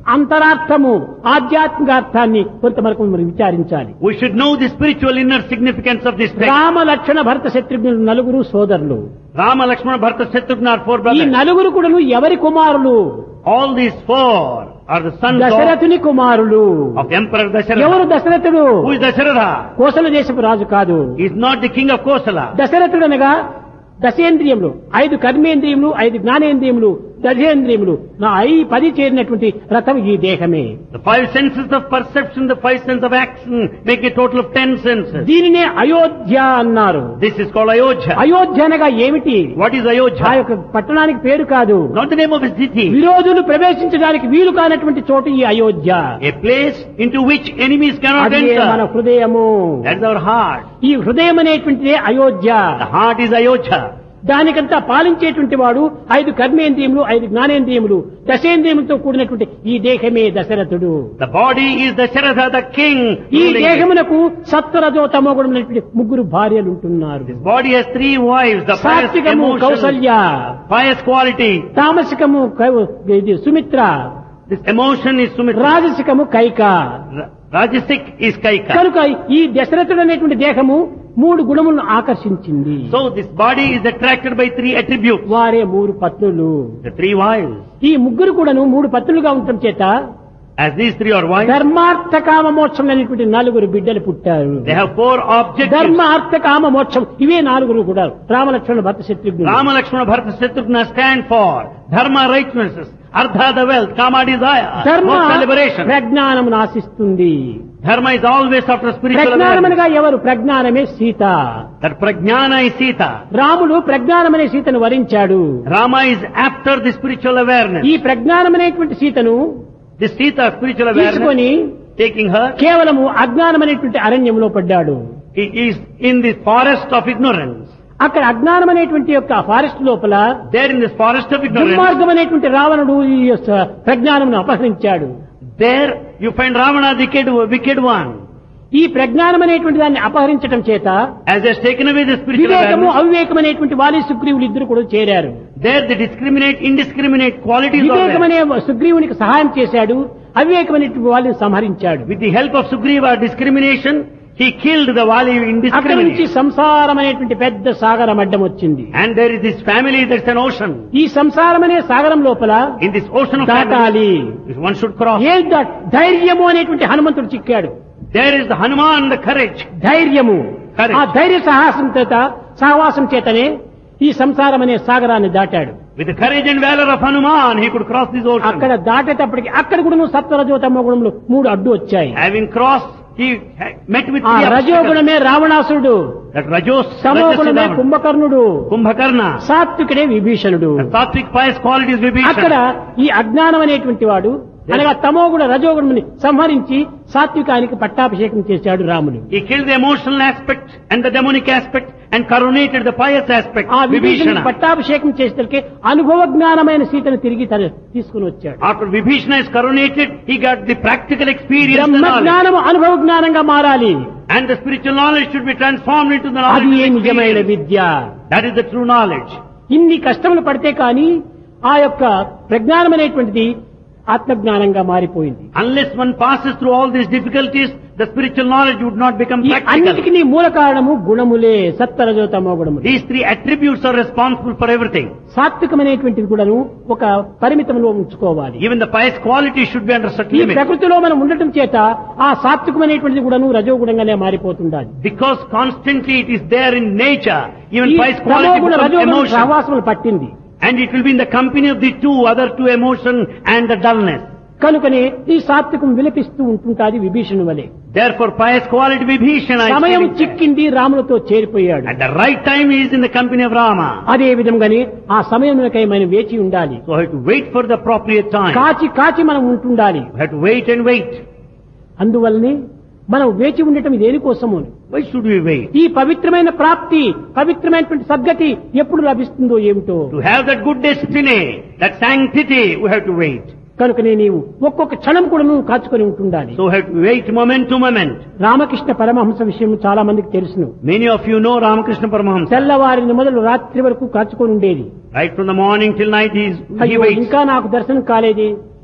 అంతరార్థము ఆధ్యాత్మికార్థాన్ని కొంతవరకు మనం విచారించాలి We should know the spiritual inner significance of this text. Rama లక్షణ భరత శత్రుఘ్నులు నలుగురు సోదరులు Rama, Lakshmana, Bharata, Shatrugna are four ఈ brothers. నలుగురు కూడాను ఎవరి కుమారులు All these four are the sons of, దశరథుని కుమారులు of Emperor ఎవరు Dasharatha. దశరథుడు Who is Dasharatha? కోసల దేశపు రాజు కాదు He is not the king of Kosala. దశరథుడు అనగా దశేంద్రియములు ఐదు కర్మేంద్రియములు ఐదు జ్ఞానేంద్రియములు దశేంద్రియములు నా ఐ పది చేరినటువంటి రథం ఈ దేహమే The five senses of perception, the five senses of action make a total of ten senses. దీనినే అయోధ్య అన్నారు This is called Ayodhya. Ayodhya అనగా ఏమిటి What is ఆ Ayodhya? యొక్క పట్టణానికి పేరు కాదు Not the name of a city. విరోధులు ప్రవేశించడానికి వీలు కానటువంటి చోటు ఈ Ayodhya A place into which enemies cannot అది మన enter. హృదయము That is our heart. ఈ హృదయం అనేటువంటిదే Ayodhya The heart is Ayodhya. దానికంతా పాలించేటువంటి వాడు ఐదు కర్మేంద్రియములు ఐదు జ్ఞానేంద్రియములు దశేంద్రియములతో కూడినటువంటి ఈ దేహమే దశరథుడు The body is the Sharatha, the king. ఈ ruling it. దేహమునకు సత్వరజో తమోగుణమైనటువంటి ముగ్గురు భార్యలు ఉంటున్నారు This body has three wives, the pious సాత్వికము emotion, కౌసల్య pious quality. తామసికము కౌ- ఇది Sumitra This emotion is Sumitra. రాజసికము Kaika Ra- Rajasic is Kaika. కనుక ఈ దశరథుడు అనేటువంటి దేహము మూడు గుణములను ఆకర్షించింది So this body is attracted by three attributes. వారే మూడు పత్నులు The three wives. ఈ ముగ్గురు కూడాను మూడు పత్నులుగా ఉండటం చేత As these three are wives, ధర్మార్థ కామ మోక్షం అనేటువంటి నలుగురు బిడ్డలు పుట్టారు they have four objectives. ధర్మ అర్థ కామ మోక్షం ఇవే నాలుగురు కూడా రామలక్ష్మణ భర్త శత్రుఘ్నుడు Rama, Lakshmana, Bharata, Shatrugna stand for Dharma, righteousness, Artha, the wealth, Kama, desire, ధర్మ Moksha, liberation. ప్రజ్ఞానం ఆశిస్తుంది Dharma is always after spiritual ప్రజ్ఞానం awareness. అనగా ఎవరు ప్రజ్ఞానమే Sita That Prajnana is Sita. రాముడు ప్రజ్ఞానమనే సీతను వరించాడు Rama is after the spiritual awareness. ఈ ప్రజ్ఞానమనేటువంటి సీతను This Sita, spiritual awareness, తీసుకొని taking her, కేవలము అజ్ఞానమనేటువంటి అరణ్యంలో పడ్డాడు he is in the forest of ignorance. అక్కడ అజ్ఞానం అనేటువంటి యొక్క ఫారెస్ట్ లోపల There in this forest of ignorance, దుర్మార్గం అనేటువంటి రావణుడు ఈ యొక్క ప్రజ్ఞానమును అపహరించాడు there you find Ravana, the wicked, wicked one. ఈ ప్రజ్ఞానం అనేటువంటి దాన్ని అపహరించడం చేత As he has taken away the spiritual వివేకము awareness, అవివేకం అనేటువంటి వాలి సుగ్రీవులు ఇద్దరు కూడా చేరారు there the discriminate, indiscriminate qualities are వివేకం there. అనే సుగ్రీవునికి సహాయం చేశాడు అవివేకం అనేటువంటి వాళ్ళని సంహరించాడు With the help of Sugriva discrimination, he killed the Vali అక్కడి నుంచి indiscriminately. సంసారం అనేటువంటి పెద్ద సాగరం అడ్డం వచ్చింది And there is this family, there's an ocean. ఈ సంసారం అనే సాగరం లోపల In this ocean of family, దాటాలి one should cross. ఏ ద- ధైర్యము అనేటువంటి హనుమంతుడు చిక్కాడు There is the Hanuman, the courage. ధైర్యము Correct. ఆ ధైర్య సాహసం చేత సహవాసం చేతనే ఈ సంసారం అనే సాగరాన్ని దాటాడు With the courage and valor of Hanuman, he could cross this ocean. అక్కడ దాటేటప్పటికి అక్కడ కూడా నువ్వు సత్వరజోతమ గుణములు మూడు అడ్డు వచ్చాయి Having crossed, he ha- met with ఆ three obstacles. రజోగుణమే రావణాసురుడు That Rajos, తమోగుణమే Rajasiddham, కుంభకర్ణుడు Kumbhakarna, సాత్వికుడే విభీషణుడు the sattvic pious qualities అక్కడ Vibhishana. ఈ అజ్ఞానం అనేటువంటి వాడు అనగా తమోగుణ రజోగుణముని సంహరించి సాత్వికానికి పట్టాభిషేకం చేశాడు రాముడు He killed the emotional aspect and the demonic aspect and coronated the pious aspect, ఆ విభీషణుడికి Vibhishana. పట్టాభిషేకం చేసేసరికి అనుభవ జ్ఞానమైన సీతను తిరిగి తన తీసుకుని వచ్చాడు After Vibhishana is coronated, he got the practical experience, the Brahma knowledge. జ్ఞానము అనుభవ జ్ఞానంగా మారాలి And the spiritual knowledge should be transformed into the అది knowledge ఏ of నిజమైన experience. Vidya That is the true knowledge. ఇన్ని కష్టములు పడితే కానీ ఆ యొక్క ప్రజ్ఞానం అనేటువంటిది ఆత్మజ్ఞానంగా మారిపోయింది Unless one passes through all these difficulties, the spiritual knowledge would not become ఈ practical. అన్నిటికీ మూల కారణము గుణములే సత్వరజో తమో గుణములు These three attributes are responsible for everything. సాత్వికమైనటువంటిది కూడాను ఒక పరిమితంలో ఉంచుకోవాలి Even the pious quality should be under certain ఈ limits. ప్రకృతిలో మనం ఉండటం చేత ఆ సాత్వికమైనటువంటిది కూడాను రజోగుణంగానే మారిపోతుండాలి Because constantly it is there in nature, even ఈ pious quality తమోగుణ becomes రజోగుణ emotion. సహవాసములు పట్టింది And it will be in the company of the two, other two emotion and the dullness. కనుకనే ఈ సాత్వికం విలపిస్తూ ఉంటుంటాది విభీషణు వలె Therefore pious quality Vibhishana is సమయం feeling sad. చిక్కింది రాములతో చేరిపోయాడు At the right time he is in the company of Rama. అదే విధంగానే ఆ సమయమునకై మనం వేచి ఉండాలి So I have to wait for the appropriate time. కాచి కాచి మనం ఉంటుండాలి We have to wait and wait. అందువల్లనే మనం వేచి ఉండటం దేనికోసము Why should we wait? ఈ పవిత్రమైన ప్రాప్తి పవిత్రమైనటువంటి సద్గతి ఎప్పుడు లభిస్తుందో ఏమిటో To have that good destiny, that sanctity, we have to wait. కనుకనే నీవు ఒక్కొక్క క్షణం కూడా నువ్వు కాచుకొని ఉంటుండాలి So we have to wait moment to moment. Ramakrishna Paramahamsa విషయం చాలా మందికి తెలుసును Many of you know Ramakrishna Paramahamsa. తెల్లవారిని మొదలు రాత్రి వరకు కాచుకొని ఉండేది Right from the morning till night he, is, he అయ్యో waits. ఇంకా నాకు దర్శనం కాలేదే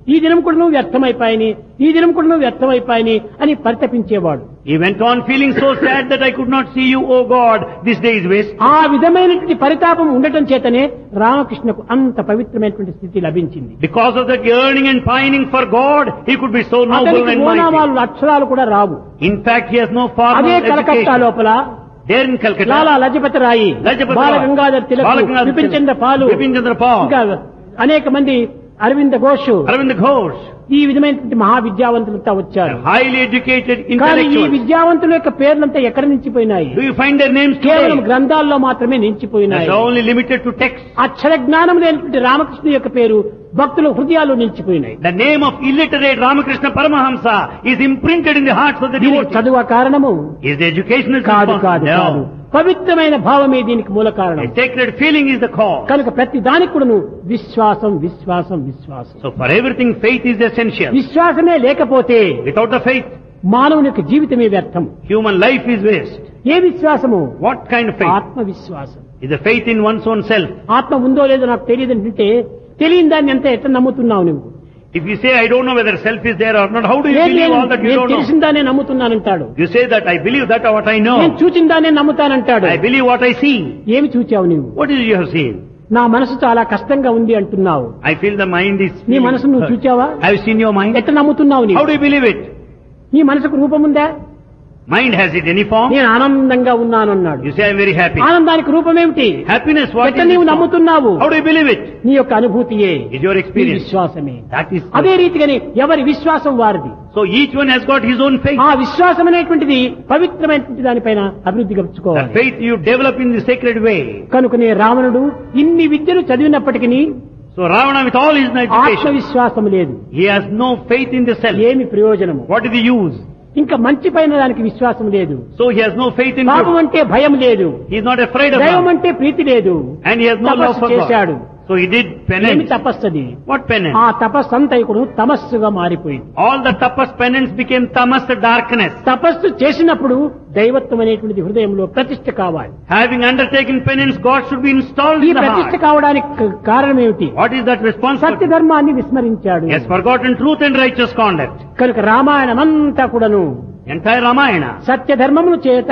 ఈ దినం కూడా నువ్వు వ్యర్థమైపోయాని ఈ దినం కూడా నువ్వు వ్యర్థమైపోయాని అని పరితపించేవాడు He went on feeling so sad that I could not see you, oh God, this day is waste. ఆ విధమైనటువంటి పరితాపం ఉండటం చేతనే రామకృష్ణకు అంత పవిత్రమైనటువంటి స్థితి లభించింది Because of that yearning and pining for God, he could be so noble అతనికి and mighty. ఓనామాలు అక్షరాలు కూడా రావు In fact, he has no అదే formal కలకత్తా education. లోపల There in Calcutta, లాలా లజపతి రాయి Lajapati బాల Rai, గంగాధర్ తిలక్ Balaganga- విపిన్ చంద్ర పాలు Bipin Chandra Pal, ఇంకా అనేక మంది అరవింద ఘోష్ Arvind Ghosh, ఈ విధమైనటువంటి మహావిద్యావంతులంతా వచ్చారు highly educated కానీ ఈ intellectuals. విద్యావంతుల యొక్క పేర్లంతా ఎక్కడ నిలిచిపోయినాయి Do you find their names కేవలం today? గ్రంథాల్లో మాత్రమే నిలిచిపోయినాయి That's only limited to text. అక్షర జ్ఞానం లేనటువంటి రామకృష్ణ యొక్క పేరు భక్తుల హృదయాల్లో నిలిచిపోయినాయి The name of illiterate Ramakrishna Paramahamsa is imprinted in the hearts of the దీనికి devotees. చదువు కారణము Is the educational కాదు కాదు కాదు No. పవిత్రమైన భావమే దీనికి మూల కారణం A sacred feeling is the cause. కనుక ప్రతి దానికి కూడా విశ్వాసం విశ్వాసం విశ్వాసం So for everything, faith is essential. విశ్వాసమే లేకపోతే Without the faith, మానవుని యొక్క జీవితమే వ్యర్థం human life is waste. ఏ విశ్వాసము What kind of faith? ఆత్మవిశ్వాసం Is the faith in one's own self. ఆత్మ ఉందో లేదో నాకు తెలియదు అంటే తెలియని దాన్ని ఎంత ఎట్లా నమ్ముతున్నావు నువ్వు If you say, I don't know whether self is there or not, how do you లేదు, believe నేను all that you నేను don't know? తెలిసిన దాన్నే నమ్ముతున్నానంటాడు You say that I believe that or what I నేను know. చూచిన దాన్నే నమ్ముతానంటాడు I believe what I see. ఏమి చూచావు నువ్వు What is it you have seen? నా మనసు చాలా కష్టంగా ఉంది అంటున్నావు I feel the mind is. నీ మనసు నువ్వు చూచావా Have you seen your mind? ఎట్లా నమ్ముతున్నావు How నీవు do you believe it? నీ మనసుకు రూపం ఉందా Mind has it any form? నేను ఆనందంగా ఉన్నాను అన్నాడు You say I'm very happy. ఆనందానికి రూపం ఏమిటి Happiness, what ఎట్లా is నీవు its form? నమ్ముతున్నావు How do you believe it? నీ యొక్క అనుభూతియే Is your నీ experience. విశ్వాసమే That is. అదే రీతిగానే ఎవరి విశ్వాసం వారిది So each one has got his own faith. ఆ విశ్వాసం అనేటువంటిది పవిత్రమైనటువంటి దానిపైన అభివృద్ధి The గడుచుకోవాలి faith you develop in the sacred way. కనుకనే రావణుడు ఇన్ని విద్యలు చదివినప్పటికీ So Ravana with all his education, ఆత్మవిశ్వాసం లేదు he has no faith in the self. ఏమి ప్రయోజనము What is the use? ఇంకా మంచి పైన దానికి విశ్వాసం లేదు So he has no faith in పాపం good. అంటే భయం లేదు He is not afraid of దైవం God. అంటే ప్రీతి లేదు And he has no love తపస్సు for చేశాడు God. So he did ఏమి penance. తపస్సది What penance? ఆ తపస్సు అంతా ఇప్పుడు తమస్సుగా మారిపోయింది All the tapas penance became tamas darkness. తపస్సు చేసినప్పుడు దైవత్వం అనేటువంటిది హృదయంలో ప్రతిష్ఠ కావాలి Having undertaken penance, God should be installed ఈ in the ప్రతిష్ఠ heart. కావడానికి క- కారణం ఏమిటి What is that Satya responsibility? ధర్మాన్ని విస్మరించాడు He has forgotten truth and righteous conduct. కనుక రామాయణం అంతా కూడాను Entire Ramayana. సత్య ధర్మముల చేత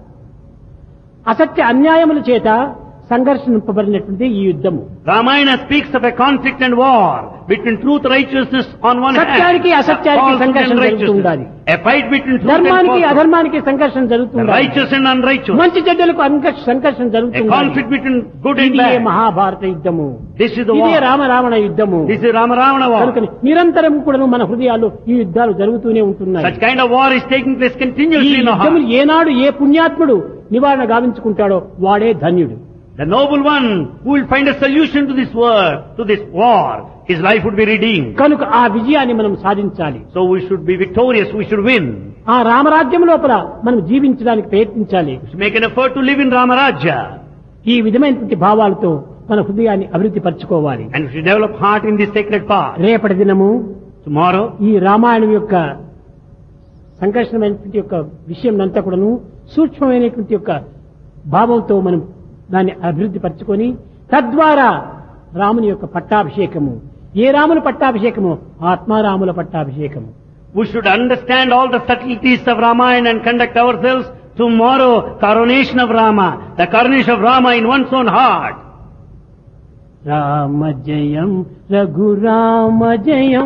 అసత్య అన్యాయముల చేత సంఘర్షింపబడినటువంటి ఈ యుద్ధము Ramayana speaks of a conflict and war between truth righteousness on one hand. సత్యానికి అసత్యానికి falsehood సంఘర్షణ and జరుగుతూ righteousness. ఉండాలి. A fight between truth and ధర్మానికి falsehood. అధర్మానికి సంఘర్షణ The జరుగుతుంది righteous and unrighteous. మంచి చెడ్డలకు అంక- సంఘర్షణ A జరుగుతుంది conflict between good and ఇదే bad. మహాభారత యుద్ధము This is the ఇదే war. రామ రావణ యుద్ధము This is Rama Ravana కనుక war. నిరంతరం కూడా మన హృదయాల్లో ఈ యుద్ధాలు జరుగుతూనే ఉంటున్నాయి Such kind of war is taking place ఈ continuously in the యుద్ధము heart. ఏనాడు ఏ పుణ్యాత్ముడు నివారణ గావించుకుంటాడో వాడే ధన్యుడు The noble one who will find a solution to this war, to this war, his life would be redeemed. కనుక ఆ విజయాన్ని మనం సాధించాలి So we should be victorious, we should win. ఆ రామరాజ్యం లోపల మనం జీవించడానికి ప్రయత్నించాలి We should make an effort to live in Ramarajya. ఈ విధమైనటువంటి భావాలతో మన హృదయాన్ని అభివృద్ధి పరచుకోవాలి And we should develop heart in this sacred path. రేపటి దినము Tomorrow, ఈ రామాయణం యొక్క సంఘర్షణమైనటువంటి యొక్క విషయం అంతా కూడాను సూక్ష్మమైనటువంటి యొక్క భావంతో మనం దాన్ని అభివృద్ధి పరచుకొని తద్వారా రాముని యొక్క పట్టాభిషేకము ఏ రాముల పట్టాభిషేకము ఆత్మారాముల పట్టాభిషేకము we should understand all the subtleties of Ramayana and conduct ourselves tomorrow, coronation of Rama, the coronation of Rama in one's own heart. Rama జయం రఘురామ జయం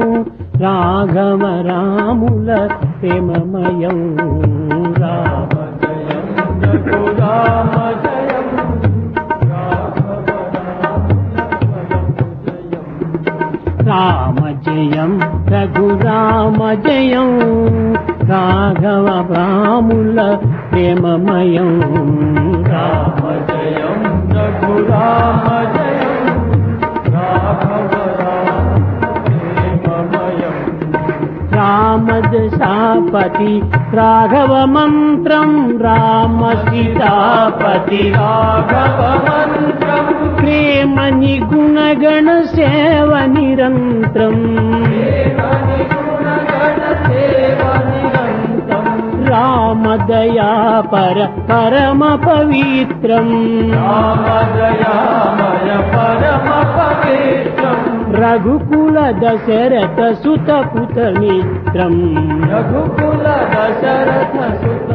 రాఘవ రాముల ప్రేమమయం రామ రామ జయం రఘురామ జయం రాఘవ రాముల ప్రేమమయం రామ జయం రఘురామ జయం రామదశాపతి రాఘవ మంత్రం రామ సీతాపతి రాఘవ మంత్రం ప్రేమ నిగుణగణ సేవ నిరంతరం రామదయా పర పరమ పవిత్రం రామదయామయ పరమ పవిత్రం రఘుకుల దశరథ సుత పుత మిత్రం రఘుకుల దశరథ సుత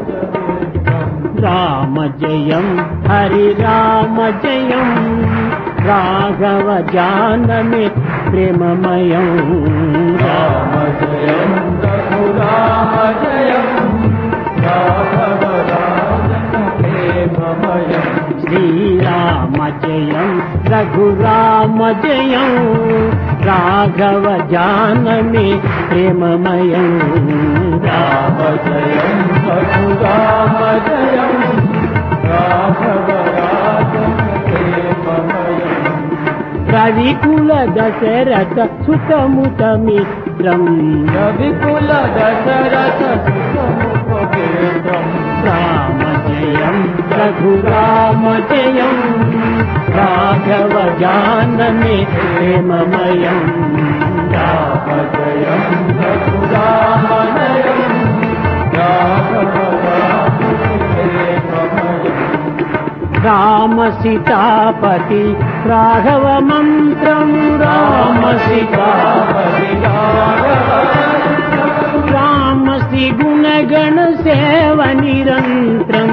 రామ జయం హరి రామ జయం రాఘవ జానమే ప్రేమమయం రామ జయం రఘురామ జయం రాఘవ రాజన ప్రేమమయం శ్రీరామ జయం రఘురామ జయం రాఘవ జానమే ప్రేమమయం రామ జయం రఘురామ జయం రాఘవ రాజన ప్రేమమయం రవికుల దశరథ సుతముత మిత్రం రవికుల దశరథ సుతముపేతం రామ జయం రఘురామ జయం రాఘవ జానమే ప్రేమమయం రామ జయం రఘురామ జయం రాఘవ రాజన ప్రేమమయం రామ సీతాపతి రాఘవ మంత్రం రామ సీతాపతి రాఘవ రామ శ్రీ గుణగణ సేవ నిరంతరం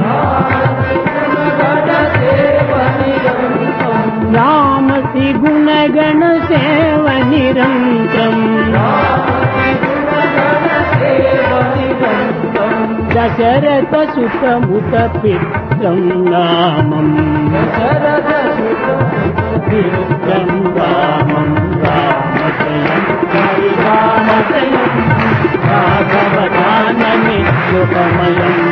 రామ శ్రీ గుణగణ సేవ నిరంతరం దశరథ సుతముత పిత్రం నామం పిత్రం రామం రామ జయం హరి రామ జయం రాఘవ దానమే సుఖమయం